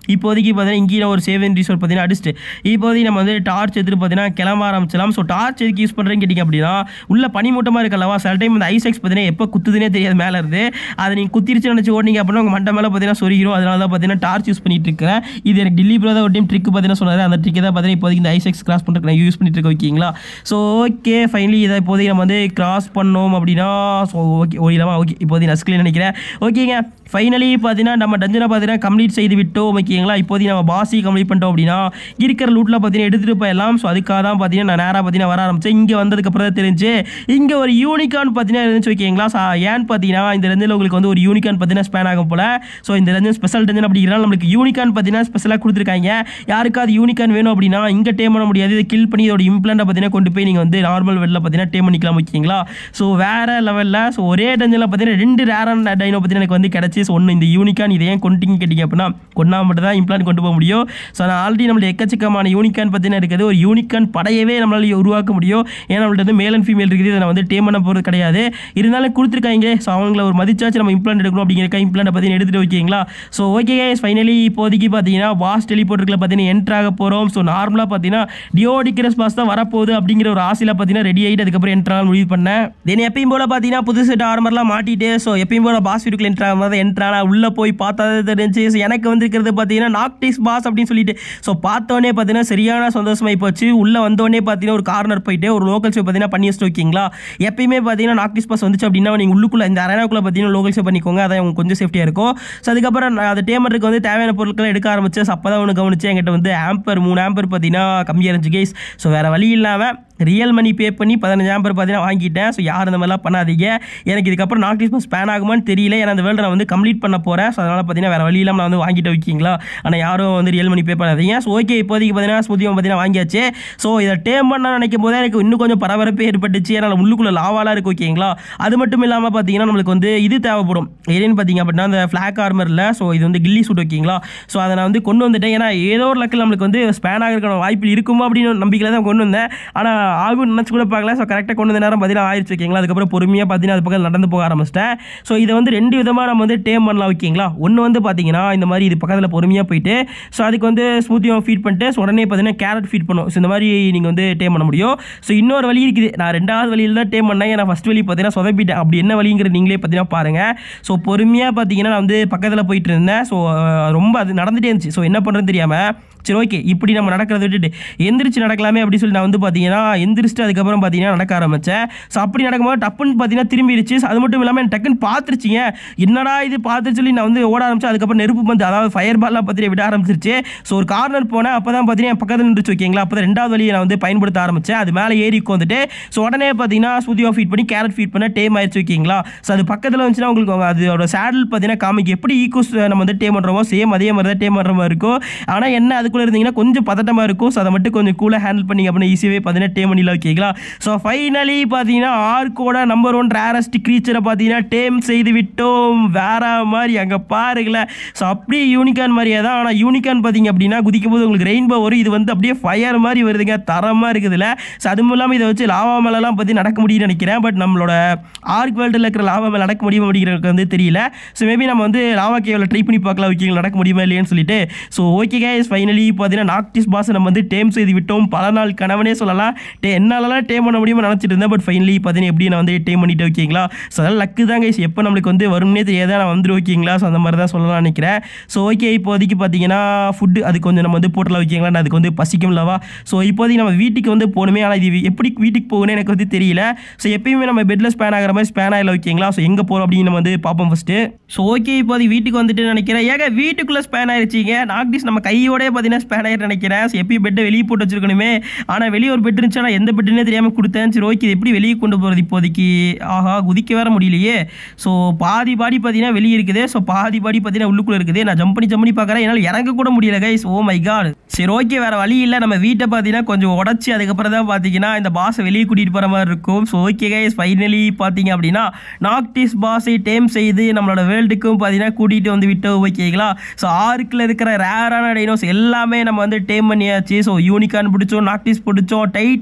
A: இப்போதைக்கு பார்த்தீங்கன்னா இங்கேயும் ஒரு சேவ் ரிசோர்ட் பார்த்தீங்கன்னா அடிச்சுட்டு இப்போதைக்கு நம்ம வந்து டார்ச் எடுத்துட்டு பார்த்தீங்கன்னா கிளம்ப ஆரம்பிச்சலாம் ஸோ டார்ச் எதுக்கு யூஸ் பண்ணுறேன்னு கேட்டிங்க அப்படின்னா உள்ள பனிமூட்டமாக இருக்கல்லவா சில டைம் இந்த ஐசெக்ஸ் பார்த்தீங்கன்னா எப்போ குத்துதுனே தெரியாது மேலே இருந்து அதை நீங்கள் குத்திருச்சு நினச்சி ஓடிங்க அப்படின்னா உங்கள் மண்டை மேலே பார்த்தீங்கன்னா சொருகிரும் அதனால தான் பார்த்தீங்கன்னா டார்ச் யூஸ் பண்ணிட்டு இருக்கேன் இது எனக்கு டில்லி ப்ரோ தான் ஒரு டைம் ட்ரிக் பார்த்தீங்கன்னா சொன்னார் அந்த ட்ரிக்கை தான் பார்த்தீங்கன்னா இப்போதைக்கு இந்த ஐசெக்ஸ் கிராஸ் பண்ணுறதுக்கு நான் யூஸ் பண்ணிட்டு இருக்கேன் ஓகேங்களா ஸோ ஓகே ஃபைனலி இதை இப்போதைக்கு நம்ம வந்து கிராஸ் பண்ணோம் அப்படின்னா ஸோ ஓகே ஓடிலாமா ஓகே இப்போதைக்கு நஸ்கிலே நினைக்கிறேன் ஓகேங்க ஃபைனலி பார்த்தீங்கன்னா நம்ம டஞ்சனை பார்த்தீங்கன்னா கம்ப்ளீட் செய்து விட்டோம் ஓகேங்களா இப்போதைக்கு நம்ம பாசி கம்ப்ளீட் பண்ணிட்டோம் அப்படின்னா இருக்கிற லூட்டில் பார்த்தீங்கன்னா எடுத்துகிட்டு போயிடலாம் ஸோ அதுக்காக தான் பார்த்தீங்கன்னா நான் நேராக பார்த்தீங்கன்னா வர ஆரம்பிச்சேன் இங்கே வந்ததுக்கப்புறம் தான் தெரிஞ்சு இங்கே ஒரு யூனிகான் பார்த்தீங்கன்னா இருந்துச்சு ஓகேங்களா ஸோ ஏன்னு பார்த்தீங்கன்னா இந்த ரெஞ்சில் உங்களுக்கு வந்து ஒரு யூனிகான் பார்த்தீங்கன்னா ஸ்பேன் ஆகும் போல ஸோ இந்த ரெஞ்சன் ஸ்பெஷல் டெஞ்சன் அப்படிங்கிறனால நம்மளுக்கு யூனிகான் பார்த்தீங்கன்னா ஸ்பெஷலாக கொடுத்துருக்காங்க யாருக்காவது யூனிகான் வேணும் அப்படின்னா இங்கே டே பண்ண முடியாது இதை கில் பண்ணி இதோட இம்ப்ளான்ட்டை பார்த்தீங்கன்னா கொண்டு போய் நீங்கள் வந்து நார்மல் வெளில பார்த்தீங்கன்னா டே பண்ணிக்கலாம் ஓகேங்களா ஸோ வேற லெவலில் ஸோ ஒரே டெஞ்சனில் பார்த்தீங்கன்னா ரெண்டு ரேரான டைனோ பார்த்தீங்கன்னா எனக்கு வந்து கிடச்சி ஸோ ஒன்று இந்த யூனிகான் இதை ஏன் கொண்டுட்டீங்க கேட்டிங்க அப்படின்னா கொண்டா மட்டும் தான் இம்ப்ளான்ட் கொண்டு போக முடியும் ஸோ நான் ஆல்ரெடி நம்மளுடைய எக்கச்சக்கமான யூனிகான் பார்த்தீங்கன்னா இருக்குது ஒரு யூனிகான் படையவே நம்மளால உருவாக்க முடியும் ஏன்னா நம்மள்ட்ட வந்து மேல் அண்ட் ஃபீமேல் இருக்குது இதை நான் வந்து டே பண்ண போகிறது கிடையாது இருந்தாலும் கொடுத்துருக்காங்க ஸோ அவங்கள ஒரு மதிச்சாச்சு நம்ம இம்ப்ளான்ட் எடுக்கணும் அப்படிங்கிற இம்ப்ளான்ட் பார்த்தீங்கன்னா எடுத்துகிட்டு ஓகேங்களா ஸோ ஓகே ஃபைனலி இப்போதைக்கு பார்த்தீங்கன்னா பாஸ் டெலிபோர்ட்டுக்குள்ள பார்த்தீங்கன்னா என்ட்ரு ஆக போகிறோம் ஸோ நார்மலாக பார்த்தீங்கன்னா டியோடிக்கிறஸ் பாஸ் தான் வரப்போகுது அப்படிங்கிற ஒரு ஆசையில் பார்த்தீங்கன்னா ரெடி ஆகிட்டு அதுக்கப்புறம் என்ட்ரு ஆக முடிவு பண்ணேன் தென் எப்பயும் போல பார்த்தீங்கன்னா புது செட் ஆர்மர்லாம் மாட்டிட்டு ஸோ எப்பயும் போல பாஸ் வீட்டுக்குள்ள என்ட்ரு ஆகும் போது என்ட்ரு ஆனால் உள்ளே போய் பார்த்தா தான் தெரிஞ்சு ஸோ எனக்கு வந்திருக்கிறது பார்த்தீங்கன்னா நாக்டிஸ் பாஸ் அப்படின்னு சொல்லிட்டு ஸோ பார்த்தோன்னே பார்த்தீங்கன்னா சரியான சந்தோஷமாகி போச்சு உள்ளே வந்தோடனே பார்த்தீங்கன்னா ஒரு கார்னர் போயிட்டு ஒரு லோக்கல் ஷோ பார்த்தீங்கன்னா பண்ணி வச்சுட்டு ஓகேங்களா எப்பயுமே பார்த்தீங்கன்னா நாக்டிஸ் பாஸ் வந்துச்சு அப்படின்னா நீங்கள் உள்ளுக்குள்ள இந்த அரேனாக்குள்ள பார்த்தீங்கன்னா லோக்கல் ஷோ பண்ணிக்கோங்க அதான் உங்களுக்கு கொஞ்சம் சேஃப்டியாக இருக்கும் ஸோ அதுக்கப்புறம் நான் அது டேமருக்கு வந்து தேவையான பொருட்களை எடுக்க ஆரம்பிச்சு ஸோ அப்போ தான் ஒன்று கவனிச்சு என்கிட்ட வந்து ஆம்பர் மூணு ஆம்பர் பார்த்தீங்கன்னா கம்மியாக இருந்துச்சு கேஸ் ஸோ வேறு வழி இல்லாமல் ரியல் மணி பே பண்ணி பதினஞ்சு ஆம்பர் பார்த்தீங்கன்னா வாங்கிட்டேன் ஸோ யார் இந்த மாதிரிலாம் பண்ணாதீங்க எனக்கு இதுக்கப்புறம் நாக்டிஸ் பாஸ் ஸ்பேன் ஆகுமான்னு தெரியல ஏன்னா அந்த வேர்ல்டு நான் வந்து கம்ப்ளீட் பண்ண போகிறேன் ஸோ அதனால் பார்த்தீங்கன்னா வேறு வழி இல்லாமல் நான் வந்து வாங்கிட்டு வைக்கிங்களா ஆனால் யாரும் வந்து ரியல் மணி பே பண்ணாதீங்க ஸோ ஓகே இப்போதைக்கு பார்த்தீங்கன்னா ஸ்முதியம் பார்த்தீங்கன்னா வாங்கியாச்சு ஸோ இதை டேம் பண்ண நினைக்கும் போதே எனக்கு இன்னும் கொஞ்சம் பரபரப்பே ஏற்பட்டுச்சு ஏன்னா உள்ளுக்குள்ள லாவாலாம் இருக்கு ஓகேங்களா அது மட்டும் இல்லாமல் பார்த்தீங்கன்னா நம்மளுக்கு வந்து இது தேவைப்படும் ஏன்னு பார்த்தீங்க அப்படின்னா அந்த ஃப்ளாக் ஆர்மரில் ஸோ இது வந்து கில்லி சூட் ஓகேங்களா ஸோ அதை நான் வந்து கொண்டு வந்துட்டேன் ஏன்னா ஏதோ ஒரு லக்கில் நம்மளுக்கு வந்து ஸ்பேன் ஆகிறதுக்கான வாய்ப்பு இருக்குமா அப்படின்னு நம்பிக்கையில் தான் கொண்டு வந்தேன் ஆனால் ஆகும்னு நினச்சி கூட பார்க்கல ஸோ கரெக்டாக கொண்டு வந்த நேரம் பார்த்தீங்கன்னா ஆயிடுச்சு ஓகேங்களா அதுக்கப்புறம் பொறுமையாக பார்த்தீங்கன்னா அது பக்கம் நடந்து போக ஆரம்பிச்சிட்டேன் ஸோ இதை வந்து ரெண்டு விதமாக நம்ம வந்து டேம் பண்ணலாம் ஓகேங்களா ஒன்று வந்து பார்த்தீங்கன்னா இந்த மாதிரி இது பக்கத்தில் பொறுமையாக போயிட்டு ஸோ அதுக்கு வந்து ஸ்மூத்தியாக ஃபீட் பண்ணிட்டு ஸோ உடனே பார்த்தீங்கன்னா கேரட் ஃபீட் பண்ணும் ஸோ இந்த மாதிரி நீங்கள் வந்து டேம் பண்ண முடியும் ஸோ இன்னொரு வழி இருக்குது நான் ரெண்டாவது வழியில் தான் டேம் பண்ணேன் ஏன்னா ஃபஸ்ட் வழி பார்த்தீங்கன்னா சொதப்பிட்டேன் அப்படி என்ன வழிங்கிற நீங்களே பார்த்தீங்கன்னா பாருங்கள் ஸோ பொறுமையாக பார்த்தீங்கன்னா நான் வந்து பக்கத்தில் போயிட்டு இருந்தேன் ஸோ ரொம்ப அது நடந்துகிட்டே இருந்துச்சு ஸோ என்ன பண்ணுறதுன்னு தெரியாமல் சரி ஓகே இப்படி நம்ம நடக்கிறத விட்டுட்டு எந்திரிச்சு நடக்கலாமே அப்படின்னு சொல்லி நான் வந்து பார்த்தீங்கன்னா எந்திரிச்சிட்டு அதுக்கப்புறம் பார்த்தீங்கன்னா நடக்க ஆரம்பித்தேன் ஸோ அப்படி நடக்கும்போது டப்புன்னு பார்த்தீங்கன்னா திரும்பிடுச்சு அது மட்டும் இல்லாமல் எனக்கு டக்குன்னு பார்த்துருச்சிங்க என்னடா இது பார்த்துட்டு சொல்லி நான் வந்து ஓட ஆரம்பிச்சேன் அதுக்கப்புறம் நெருப்பு வந்து அதாவது ஃபயர் பால்லாம் பார்த்தீங்கன்னா விட ஆரம்பிச்சிருச்சு ஸோ ஒரு கார்னர் போனேன் அப்போ தான் பார்த்தீங்கன்னா என் பக்கத்தில் நின்றுச்சு ஓகேங்களா அப்போ தான் ரெண்டாவது வழியை நான் வந்து பயன்படுத்த ஆரம்பித்தேன் அது மேலே ஏறி உட்காந்துட்டு ஸோ உடனே பார்த்தீங்கன்னா ஸ்முதியாக ஃபீட் பண்ணி கேரட் ஃபீட் பண்ண டேம் ஆயிடுச்சு ஓகேங்களா ஸோ அது பக்கத்தில் வந்துச்சுன்னா உங்களுக்கு அவங்க அதோட சேடல் பார்த்தீங்கன்னா காமிக்கு எப்படி ஈக்குவஸ் நம்ம வந்து டேம் பண்ணுறோமோ சேம் அதே மாதிரி தான் டேம் பண்ணுற மாதிரி இருக்கும் ஆனால் என்ன அதுக்குள்ளே இருந்தீங்கன்னா கொஞ்சம் பதட்டமாக இருக்கும் ஸோ அதை மட்டும் கொஞ்சம் கூலாக ஹேண்டில் பண்ணிங்க அப்படின்னா ஈஸியாகவே பார்த்தீங்கன்னா டேம் பண்ணிடலாம் ஓகேங்களா ஸோ ஃபைனலி பார்த்தீங்கன்னா ஆர்க்கோட நம்பர் ஒன் ரேரஸ்ட் க்ரீச்சரை பார்த்தீங்கன்னா டேம் செய்து விட்டோம் வேற மாதிரி அங்கே பாருங்களேன் ஸோ அப்படியே யூனிகான் மாதிரியே தான் ஆனால் யூனிகான் பார்த்தீங்க அப்படின்னா குதிக்கும் போது உங்களுக்கு ரெயின்போ வரும் இது வந்து அப்படியே ஃபயர் மாதிரி வருதுங்க தரமாக இருக்குதுல்ல ஸோ அதுவும் இல்லாமல் இதை வச்சு லாவா மேலெலாம் பற்றி நடக்க முடியும்னு நினைக்கிறேன் பட் நம்மளோட ஆர்க் வேர்ல்டில் இருக்கிற லாவா மேலே நடக்க முடியுமா அப்படிங்கிறது வந்து தெரியல ஸோ மேபி நம்ம வந்து லாவா கேவில் ட்ரை பண்ணி பார்க்கலாம் ஓகேங்களா நடக்க முடியுமா இல்லையான்னு சொல்லிட்டு ஸோ ஓகே கேஸ் ஃபைனலி பார்த்தீங்கன்னா நாக்டிஸ் பாஸ் நம்ம வந்து டேம் செய்து விட்டோம் பல நாள் கனவனே சொல்லலாம் டே என்னாலலாம் டேம் பண்ண முடியுமா நினச்சிட்டு இருந்தேன் பட் ஃபைனலி பார்த்தீங்கன்னா எப்படி நான் வந்து டேம் பண்ணிட்டு ஓகேங்களா ஸோ அதெல்லாம் லக்கு தான் கைஸ் எப்போ நம்மளுக்கு வந்து வரும்னே தெரியாத நான் வந்துரு ஓகேங்களா ஸோ அந்த மாதிரி தான் சொல்லலாம் நினைக்கிறேன் ஸோ ஓகே இப்போதைக்கு பார்த்தீங்கன்னா ஃபுட்டு அது கொஞ்சம் நம்ம வந்து போட்டலாம் ஓகேங்களா நான் அதுக்கு வந்து பசிக்கும்லவா ஸோ இப்போதைக்கு நம்ம வீட்டுக்கு வந்து போகணுமே ஆனால் இது எப்படி வீட்டுக்கு போகணும்னு எனக்கு வந்து தெரியல ஸோ எப்பயுமே நம்ம பெட்டில் ஸ்பேன் ஆகிற மாதிரி ஸ்பேன் ஆகல ஓகேங்களா ஸோ எங்கே போகிறோம் அப்படின்னு நம்ம வந்து பார்ப்போம் ஃபஸ்ட்டு ஸோ ஓகே இப்போதைக்கு வீட்டுக்கு வந்துட்டு நினைக்கிறேன் ஏங்க வீட்டுக்குள்ளே ஸ்பேன் ஆயிடுச்சிங்க நாக்டிஸ் நம்ம கையோடய பார்த்தீங்கன்னா ஸ்பேன் ஆகிட்டு நினைக்கிறேன் ஸோ எப்பயும் பெட்டை வெளியே போட்டு வச்சிருக்கணுமே ஆனால் வெளியே ஒரு பெட் இருந்துச்சு ஆனால் எந்த பெட்டுனே தெரியாமல் கொடுத்தேன் சரி ஓகே இது எப்படி வெளியே கொண்டு போகிறது இப்போதைக்கு ஆஹா குதிக்க வேற முடியலையே ஸோ பாதி பாடி பார்த்தீங்கன்னா வெளியே இருக்குது ஸோ பாதி பாடி பார்த்தீங்கன்னா உள்ளுக்குள்ளே இருக்குது நான் ஜம்ப் பண்ணி ஜம்ப் பண்ணி பார்க்குறேன் என்னால் இறங்க கூட முடியல கைஸ் ஓ மை காட் சரி ஓகே வேறு வழி இல்லை நம்ம வீட்டை பார்த்தீங்கன்னா கொஞ்சம் உடச்சி அதுக்கப்புறம் தான் பார்த்தீங்கன்னா இந்த பாஸை வெளியே கூட்டிகிட்டு போகிற மாதிரி இருக்கும் ஸோ ஓகே கைஸ் ஃபைனலி பார்த்தீங்க அப்படின்னா நாக்டிஸ் பாஸை டேம் செய்து நம்மளோட வேர்ல்டுக்கும் பார்த்தீங்கன்னா கூட்டிகிட்டு வந்து விட்டு ஓகேங்களா ஸோ ஆர்க்கில் இருக்கிற ரேரான டைனோஸ் எல்லாமே நம்ம வந்து டேம் பண்ணியாச்சு ஸோ யூனிகான் பிடிச்சோம் நாக்டிஸ் பிடிச்சோம் டைட்டன்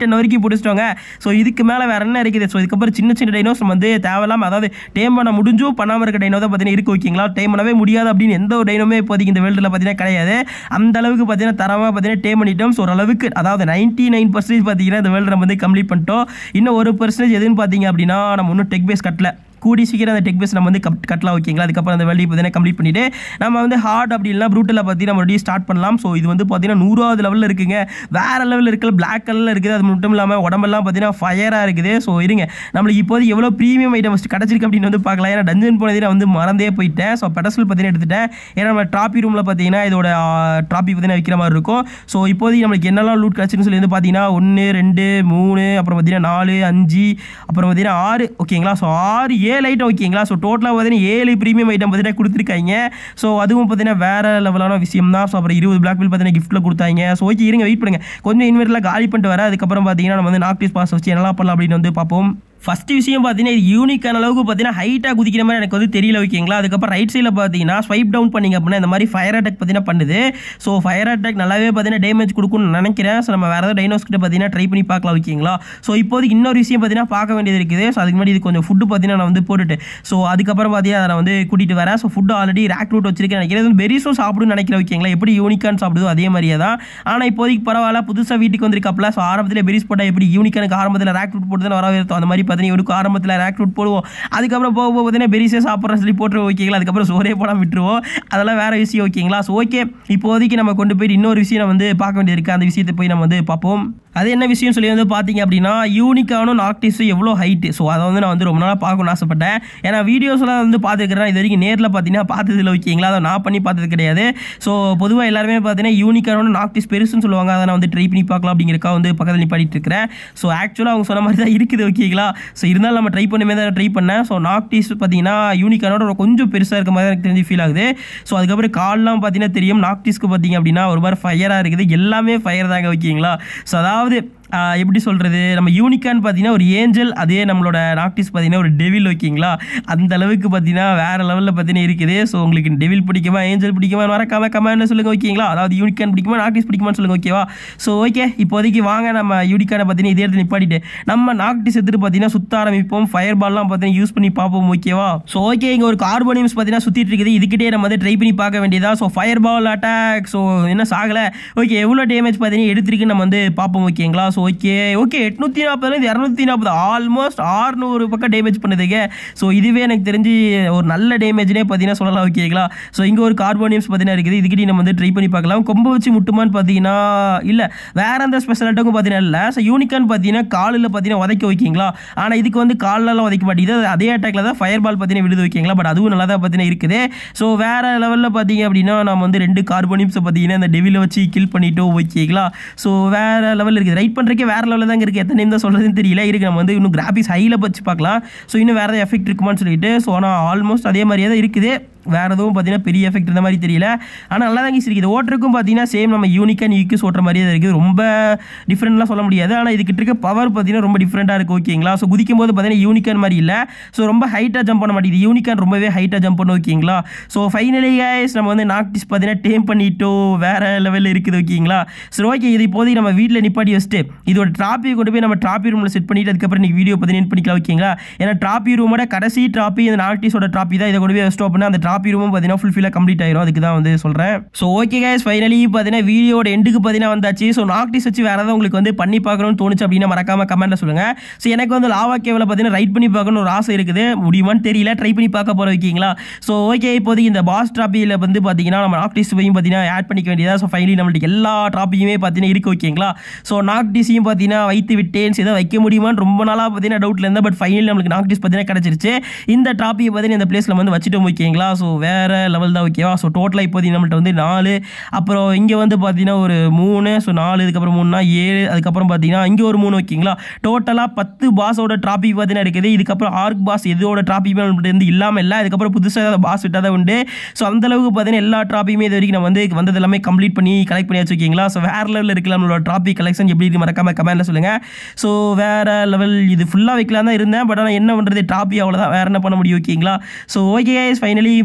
A: டென் வரைக்கும் பிடிச்சிட்டோங்க ஸோ இதுக்கு மேலே வேற என்ன இருக்குது ஸோ இதுக்கப்புறம் சின்ன சின்ன டைனோஸ் நம்ம வந்து தேவையில்லாம அதாவது டேம் பண்ண முடிஞ்சும் பண்ணாமல் இருக்க டைனோ தான் பார்த்தீங்கன்னா இருக்கு ஓகேங்களா டேம் பண்ணவே முடியாது அப்படின்னு எந்த ஒரு டைனோமே இப்போதைக்கு இந்த வேர்ல்டில் பார்த்தீங்கன்னா கிடையாது அந்த அளவுக்கு பார்த்தீங்கன்னா தரமாக பார்த்தீங்கன்னா டேம் பண்ணிட்டோம் ஸோ ஓரளவுக்கு அதாவது நைன்ட்டி நைன் பர்சன்டேஜ் பார்த்தீங்கன்னா இந்த வேர்ல்டு நம்ம வந்து கம்ப்ளீட் பண்ணிட்டோம் இன்னும் ஒரு பர்சன்டேஜ் எதுன்னு பார்த்தீங்க அப்படின்னா நம்ம இன்னும் டெக் பேஸ் கட்டல கூடி சீக்கிரம் அந்த டெக் பேஸ் நம்ம வந்து கட் கட்டலாம் ஓகேங்களா அதுக்கப்புறம் அந்த வேல்யூ பார்த்தீங்கன்னா கம்ப்ளீட் பண்ணிட்டு நம்ம வந்து ஹார்ட் அப்படி இல்லைனா ப்ரூட்டில் பற்றி நம்ம மறுபடியும் ஸ்டார்ட் பண்ணலாம் ஸோ இது வந்து பார்த்தீங்கன்னா நூறாவது லெவலில் இருக்குங்க வேற லெவலில் இருக்குது பிளாக் கலரில் இருக்குது அது மட்டும் இல்லாமல் உடம்பெல்லாம் பார்த்தீங்கன்னா ஃபயராக இருக்குது ஸோ இருங்க நம்மளுக்கு இப்போது எவ்வளோ ப்ரீமியம் ஐட்டம் ஃபஸ்ட்டு கிடச்சிருக்கு அப்படின்னு வந்து பார்க்கலாம் ஏன்னா டஞ்சன் போனதே நான் வந்து மறந்தே போயிட்டேன் ஸோ பெடசல் பார்த்தீங்கன்னா எடுத்துட்டேன் ஏன்னா நம்ம ட்ராபி ரூமில் பார்த்தீங்கன்னா இதோட ட்ராபி பார்த்தீங்கன்னா விற்கிற மாதிரி இருக்கும் ஸோ இப்போதைக்கு நம்மளுக்கு என்னெல்லாம் லூட் கிடச்சிருக்குன்னு சொல்லி வந்து பார்த்தீங்கன்னா ஒன்று ரெண்டு மூணு அப்புறம் பார்த்தீங்கன்னா நாலு அஞ்சு அப்புறம் பார்த்தீங்கன்னா ஆறு ஓகேங்களா ஸோ ஆறு ஏழு ஐட்டம் ஓகேங்களா ஸோ டோட்டலாக பார்த்தீங்கன்னா ஏழு ப்ரீமியம் ஐட்டம் பார்த்தீங்கன்னா கொடுத்துருக்காங்க ஸோ அதுவும் பார்த்தீங்கன்னா வேற லெவலான விஷயம் தான் ஸோ அப்புறம் இருபது பிளாக் பில் பார்த்தீங்கன்னா கிஃப்ட்டில் கொடுத்தாங்க ஸோ ஓகே இருங்க வெயிட் பண்ணுங்க கொஞ்சம் இன்வெர்ட்டில் காலி பண்ணிட்டு வர அதுக்கப்புறம் பார்த்தீங்கன்னா நம்ம வந்து நாக்டிஸ் பாஸ் வச்சு என்னலாம் பண்ணலாம் அப்படின்னு வந்து பார்ப்போம் ஃபஸ்ட் விஷயம் பார்த்தீங்கன்னா இது யூனிக்கான அளவுக்கு பார்த்தீங்கன்னா ஹைட்டாக குதிக்கிற மாதிரி எனக்கு வந்து தெரியல ஓகேங்களா அதுக்கப்புறம் ரைட் சைடில் பார்த்தீங்கன்னா ஸ்வைப் டவுன் பண்ணிங்க அப்படின்னா இந்த மாதிரி ஃபயர் அட்டாக் பார்த்தீங்கன்னா பண்ணுது ஸோ ஃபயர் அட்டாக் நல்லாவே பார்த்தீங்கன்னா டேமேஜ் கொடுக்கும்னு நினைக்கிறேன் ஸோ நம்ம வேறு ஏதாவது டைனோஸ் கிட்ட பார்த்தீங்கன்னா ட்ரை பண்ணி பார்க்கலாம் ஓகேங்களா ஸோ இப்போதைக்கு இன்னொரு விஷயம் பார்த்தீங்கன்னா பார்க்க வேண்டியது இருக்குது ஸோ அதுக்கு முன்னாடி இது கொஞ்சம் ஃபுட்டு பார்த்தீங்கன்னா நான் வந்து போட்டுட்டு ஸோ அதுக்கப்புறம் பார்த்தீங்கன்னா அதை நான் வந்து கூட்டிகிட்டு வரேன் ஸோ ஃபுட்டு ஆல்ரெடி ரேக் ரூட் வச்சிருக்கேன் நினைக்கிறேன் பெரிஸும் சாப்பிடுன்னு நினைக்கிறேன் ஓகேங்களா எப்படி யூனிக்கான் சாப்பிடுதோ அதே மாதிரியே தான் ஆனால் இப்போதைக்கு பரவாயில்ல புதுசாக வீட்டுக்கு வந்திருக்காப்ல ஸோ ஆரம்பத்தில் பெரிஸ் போட்டால் எப்படி யூனிக்கானுக்கு ஆரம்பத்தில் ரேக் ரூட் போட்டு தான் வரவே இருக்கும் அந்த மாதிரி பார்த்தீங்கன்னா இவனுக்கு ஆரம்பத்தில் ரேக் ரூட் போடுவோம் அதுக்கப்புறம் போக போக பார்த்தீங்கன்னா பெரிஸே சாப்பிட்ற சொல்லி போட்டுருவோம் ஓகேங்களா அதுக்கப்புறம் சோறே போடாமல் விட்டுருவோம் அதெல்லாம் வேற விஷயம் ஓகேங்களா ஸோ ஓகே இப்போதைக்கு நம்ம கொண்டு போயிட்டு இன்னொரு விஷயம் நம்ம வந்து பார்க்க வேண்டியது இருக்குது அந்த விஷயத்தை போய் நம்ம வந்து பார்ப்போம் அது என்ன விஷயம் சொல்லி வந்து பார்த்தீங்க அப்படின்னா யூனிக்கானும் நாக்டிஸும் எவ்வளோ ஹைட்டு ஸோ அதை வந்து நான் வந்து ரொம்ப நாளாக பார்க்கணும்னு ஆசைப்பட்டேன் ஏன்னா வீடியோஸ்லாம் வந்து பார்த்துருக்கிறேன் இது வரைக்கும் நேரில் பார்த்தீங்கன்னா பார்த்ததில்ல ஓகேங்களா அதை நான் பண்ணி பார்த்தது கிடையாது ஸோ பொதுவாக எல்லாருமே பார்த்தீங்கன்னா யூனிக்கானோட நாக்டிஸ் பெருசுன்னு சொல்லுவாங்க அதை நான் வந்து ட்ரை பண்ணி பார்க்கலாம் அப்படிங்கிறக்கா வந்து பக்கத்தில் நிப்பாடிட்டு இருக்கிறேன் ஸோ ஆக்சுவலாக அவங்க சொன்ன மாதிரி தான் இருக்குது ஓகேங்களா ஸோ இருந்தாலும் நம்ம ட்ரை பண்ணுமே தான் ட்ரை பண்ணேன் ஸோ நாக்டிஸ் பார்த்தீங்கன்னா யூனிக்கானோட கொஞ்சம் பெருசாக இருக்க மாதிரி எனக்கு தெரிஞ்சு ஃபீல் ஆகுது ஸோ அதுக்கப்புறம் கால்லாம் பார்த்தீங்கன்னா தெரியும் நாக்டிஸ்க்கு பார்த்தீங்க அப்படின்னா ஒரு மாதிரி ஃபயராக இருக்குது எல்லாமே ஃபயர் தாங்க ஓகேங்களா ஸோ அதாவது ஆஹ் எப்படி சொல்கிறது நம்ம யூனிக்கான் பார்த்தீங்கன்னா ஒரு ஏஞ்சல் அதே நம்மளோட நாக்டிஸ் பார்த்தீங்கன்னா ஒரு டெவில் ஓகேங்களா அந்த அளவுக்கு பார்த்தீங்கன்னா வேறு லெவலில் பார்த்தீங்கன்னா இருக்குது ஸோ உங்களுக்கு டெவில் பிடிக்குமா ஏஞ்சல் பிடிக்குமா மறக்காம கமெண்ட்ல சொல்லுங்கள் ஓகேங்களா அதாவது யூனிக்கான் பிடிக்குமா நாக்டிஸ் பிடிக்குமான்னு சொல்லுங்கள் ஓகேவா ஸோ ஓகே இப்போதைக்கு வாங்க நம்ம யூனிக்கானை பார்த்தீங்கன்னா இதே இடத்துல நிப்பாட்டிட்டு நம்ம நாக்டிஸ் எடுத்துட்டு பார்த்தீங்கன்னா சுத்த ஆரம்பிப்போம் ஃபயர் பால்லாம் பார்த்தீங்கன்னா யூஸ் பண்ணி பார்ப்போம் ஓகேவா ஸோ ஓகே இங்கே ஒரு கார்போனியம்ஸ் பார்த்தீங்கன்னா சுற்றிட்டு இருக்குது இதுக்கிட்டே நம்ம வந்து ட்ரை பண்ணி பார்க்க வேண்டியதா so fire ball attack so என்ன சாகலை ஓகே எவ்வளோ டேமேஜ் பார்த்தீங்கன்னா எடுத்திருக்குன்னு நம்ம வந்து பார்ப்போம் ஓகேங்களா ஸோ ஓகே ஓகே எட்நூற்றி நாற்பதுலேருந்து இரநூத்தி நாற்பது ஆல்மோஸ்ட் ஆறுநூறு பக்கம் டேமேஜ் பண்ணுதுங்க ஸோ இதுவே எனக்கு தெரிஞ்சு ஒரு நல்ல டேமேஜ்னே பார்த்தீங்கன்னா சொல்லலாம் ஓகேங்களா ஸோ இங்கே ஒரு கார்போனியம்ஸ் பார்த்தீங்கன்னா இருக்குது இதுக்கிட்டே நம்ம வந்து ட்ரை பண்ணி பார்க்கலாம் கொம்பு வச்சு முட்டுமான்னு பார்த்தீங்கன்னா இல்லை வேற எந்த ஸ்பெஷல் அட்டாக்கும் பார்த்தீங்கன்னா இல்லை ஸோ யூனிக்கான் பார்த்தீங்கன்னா காலில் பார்த்தீங்கன்னா உதைக்க வைக்கிங்களா ஆனால் இதுக்கு வந்து காலெல்லாம் உதைக்க மாட்டேங்குது அதே அட்டாக்ல தான் ஃபயர் பால் பார்த்தீங்கன்னா விழுது வைக்கிங்களா பட் அதுவும் நல்லா தான் பார்த்தீங்கன்னா இருக்குது ஸோ வேற லெவலில் பார்த்தீங்க அப்படின்னா நம்ம வந்து ரெண்டு கார்போனியம்ஸை பார்த்தீங்கன்னா இந்த டெவில வச்சு கில் பண்ணிட்டோம் ஓகேங்களா ஸோ வேற லெவலில் இருக்குது ரைட் பண்ணுறக்கே வேற லெவலில் தாங்க இருக்குது எத்தனை தான் சொல்கிறதுன்னு தெரியல இருக்கு நம்ம வந்து இன்னும் கிராஃபிக்ஸ் ஹையில் வச்சு பார்க்கலாம் ஸோ இன்னும் வேறு ஏதாவது எஃபெக்ட் இருக்குமான்னு சொல்லிட்டு ஸோ ஆனால் ஆல்மோஸ்ட் அதே மாதிரியே தான் இருக்குது வேறு எதுவும் பார்த்தீங்கன்னா பெரிய எஃபெக்ட் இருந்த மாதிரி தெரியல ஆனால் நல்லா தாங்க இருக்குது ஓட்டருக்கும் பார்த்தீங்கன்னா சேம் நம்ம யூனிக்காக யூக்கிஸ் ஓட்டுற மாதிரியே தான் இருக்குது ரொம்ப டிஃப்ரெண்ட்லாம் சொல்ல முடியாது ஆனால் இதுக்கிட்ட இருக்க பவர் பார்த்தீங்கன்னா ரொம்ப டிஃப்ரெண்ட்டாக இருக்குது ஓகேங்களா ஸோ குதிக்கும் போது பார்த்தீங்கன்னா யூனிக்கான் மாதிரி இல்லை ஸோ ரொம்ப ஹைட்டாக ஜம்ப் பண்ண மாட்டேங்குது யூனிக்கான் ரொம்பவே ஹைட்டாக ஜம்ப் பண்ண ஓகேங்களா ஸோ ஃபைனலி guys நம்ம வந்து நாக்டிஸ் பார்த்தீங்கன்னா டேம் பண்ணிட்டோம் வேறு லெவலில் இருக்குது ஓகேங்களா சரி ஓகே இது இப்போதைக்கு நம்ம வீட்டில் நிப்பாட்டி வச்சுட்டு இதோட ட்ராப்பி கொண்டு போய் நம்ம ட்ராப்பி ரூமில் செட் பண்ணிட்டு அதுக்கப்புறம் நீங்கள் வீடியோ பார்த்தீங்கன்னா பண்ணிக்கலாம் ஓகேங்களா ஏன்னா ட்ராப்பி ரூமோட கடைசி ட்ராப்பி இந்த நாக்டிஸோட ட்ராப்பி தான் இதை கொண்டு போய் வச்சிட்டோம் அப்படின்னா அந்த ட்ராப்பி ரூமும் பார்த்தீங்கன்னா ஃபுல்ஃபில்லாக கம்ப்ளீட் ஆயிரும் அதுக்கு தான் வந்து சொல்கிறேன் ஸோ ஓகே guys ஃபைனலி பார்த்தீங்கன்னா வீடியோட எண்டுக்கு பார்த்தீங்கன்னா வந்தாச்சு ஸோ நாக்டிஸ் வச்சு வேறு ஏதாவது உங்களுக்கு வந்து பண்ணி பார்க்கணும்னு தோணுச்சு அப்படின்னா மறக்காம கமெண்ட்டில் சொல்லுங்கள் ஸோ எனக்கு வந்து லாவா கேவில் பார்த்தீங்கன்னா ரைட் பண்ணி பார்க்கணும்னு ஒரு ஆசை இருக்குது முடியுமான்னு தெரியல ட்ரை பண்ணி பார்க்க போகிற வைக்கிங்களா ஸோ ஓகே இப்போதைக்கு இந்த பாஸ் ட்ராப்பியில் வந்து பார்த்தீங்கன்னா நம்ம நாக்டிஸ் பையும் பார்த்தீங்கன்னா ஆட் பண்ணிக்க வேண்டியதா ஸோ ஃபைனலி நம்மளுக்கு எல்லா ட்ராப்பியுமே பார்த்தீங்கன்னா இருக்கு ஓகேங்களா ஸோ நாக்டிஸையும் பார்த்தீங்கன்னா வைத்து விட்டேன் ஏதோ வைக்க முடியுமான்னு ரொம்ப நாளாக பார்த்தீங்கன்னா டவுட்டில் இருந்தேன் பட் ஃபைனலி நம்மளுக்கு நாக்டிஸ் பார்த்தீங்கன்னா கிடச்சிருச்சு இந்த ட்ராப்பியை பார்த்தீங்கன்னா இந்த பிளேஸில் வந்து வச்சுட்டோம் ஓகேங்களா ஸோ வேறு லெவல் தான் ஓகேவா ஸோ டோட்டலாக இப்போதைக்கு நம்மள்ட்ட வந்து நாலு அப்புறம் இங்கே வந்து பார்த்தீங்கன்னா ஒரு மூணு ஸோ நாலு இதுக்கப்புறம் மூணுனா ஏழு அதுக்கப்புறம் பார்த்தீங்கன்னா இங்கே ஒரு மூணு ஓகேங்களா டோட்டலாக பத்து பாஸோட ட்ராபி பார்த்தீங்கன்னா இருக்குது இதுக்கப்புறம் ஆர்க் பாஸ் எதோட ட்ராபியுமே நம்மள்ட்ட இருந்து இல்லாமல் இல்லை அதுக்கப்புறம் புதுசாக ஏதாவது பாஸ் விட்டால் தான் உண்டு ஸோ அந்த அளவுக்கு பார்த்தீங்கன்னா எல்லா ட்ராபியுமே இது வரைக்கும் நம்ம வந்து வந்தது எல்லாமே கம்ப்ளீட் பண்ணி கலெக்ட் பண்ணி வச்சுருக்கீங்களா ஸோ வேறு லெவலில் இருக்கலாம் நம்மளோட ட்ராபி கலெக்ஷன் எப்படி இருக்கு மறக்காம கமெண்ட்டில் சொல்லுங்கள் ஸோ வேறு லெவல் இது ஃபுல்லாக வைக்கலாம் தான் இருந்தேன் பட் ஆனால் என்ன பண்ணுறது ட்ராபி அவ்வளோதான் வேறு என்ன பண்ண முடியும் ஓகேங்களா ஸோ ஓகே ஃபைனலி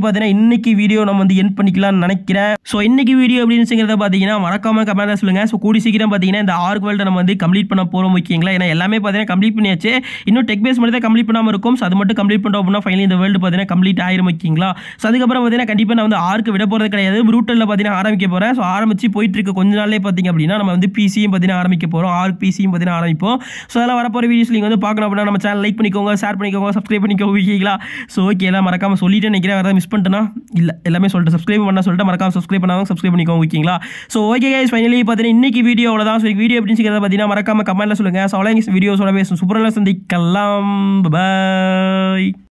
A: பார்த்தீங்கன்னா இன்னைக்கு வீடியோ நம்ம வந்து என் பண்ணிக்கலாம்னு நினைக்கிறேன் ஸோ இன்னைக்கு வீடியோ அப்படின்னு பார்த்தீங்கன்னா மறக்காம கமெண்ட்ல சொல்லுங்க ஸோ கூடி சீக்கிரம் பார்த்தீங்கன்னா இந்த ஆர்க் வேல்ட்டை நம்ம வந்து கம்ப்ளீட் பண்ண போகிறோம் ஓகேங்களா ஏன்னா எல்லாமே பார்த்தீங்கன்னா கம்ப்ளீட் பண்ணியாச்சு இன்னும் டெக் பேஸ் மட்டும் தான் கம்ப்ளீட் பண்ணாமல் இருக்கும் ஸோ அது மட்டும் கம்ப்ளீட் பண்ணோம் அப்படின்னா ஃபைனலி இந்த வேர்ல்டு பார்த்தீங்கன்னா கம்ப்ளீட் ஆயிரும் ஓகேங்களா ஸோ அதுக்கப்புறம் பார்த்தீங்கன்னா கண்டிப்பாக நான் வந்து ஆர்க்கு விட போகிறது கிடையாது ரூட்டரில் பார்த்தீங்கன்னா ஆரம்பிக்க போகிறேன் ஸோ ஆரம்பிச்சு போயிட்டு இருக்க கொஞ்ச நாள்லே பார்த்தீங்க அப்படின்னா நம்ம வந்து பிசியும் பார்த்தீங்கன்னா ஆரம்பிக்க போகிறோம் ஆர்க் பிசியும் பார்த்தீங்கன்னா ஆரம்பிப்போம் ஸோ அதெல்லாம் வரப்போகிற வீடியோஸ் நீங்கள் வந்து பார்க்கணும் அப்படின்னா நம்ம சேனல் லைக் பண்ணிக்கோங்க ஷேர் பண்ணிக்கோங்க சப்ஸ்கிரைப் பண்ணிக்கோங்க ஓகேங்களா ஸோ ஓகே எல்லாம் மறக்காம சொல்லிட்டு நினைக்கிறேன் வேறு மிஸ் பண்ணிட்டேன்னா இல்லை எல்லாமே சொல்லிட்டு சப்ஸ்கிரைப் பண்ண சொல்லிட்டு மறக்காம சப்ஸ்கிரைப் பண்ணாங்க சப்ஸ்கிரைப் பண்ணிக்கோங்க ஓகேங்களா ஸோ ஓகே கைஸ் ஃபைனலி பார்த்தீங்கன்னா இன்னைக்கு வீடியோ அவ்வளோதான் ஸோ வீடியோ எப்படின்னு சொல்லிக்கிறத பார்த்தீங்கன்னா மறக்காம கமெண்ட்ல சொல்லுங்கள் ஸோ அவ்வளோ வீடியோஸோட பேசும் சூப்பராக சந்திக்கலாம் பாய்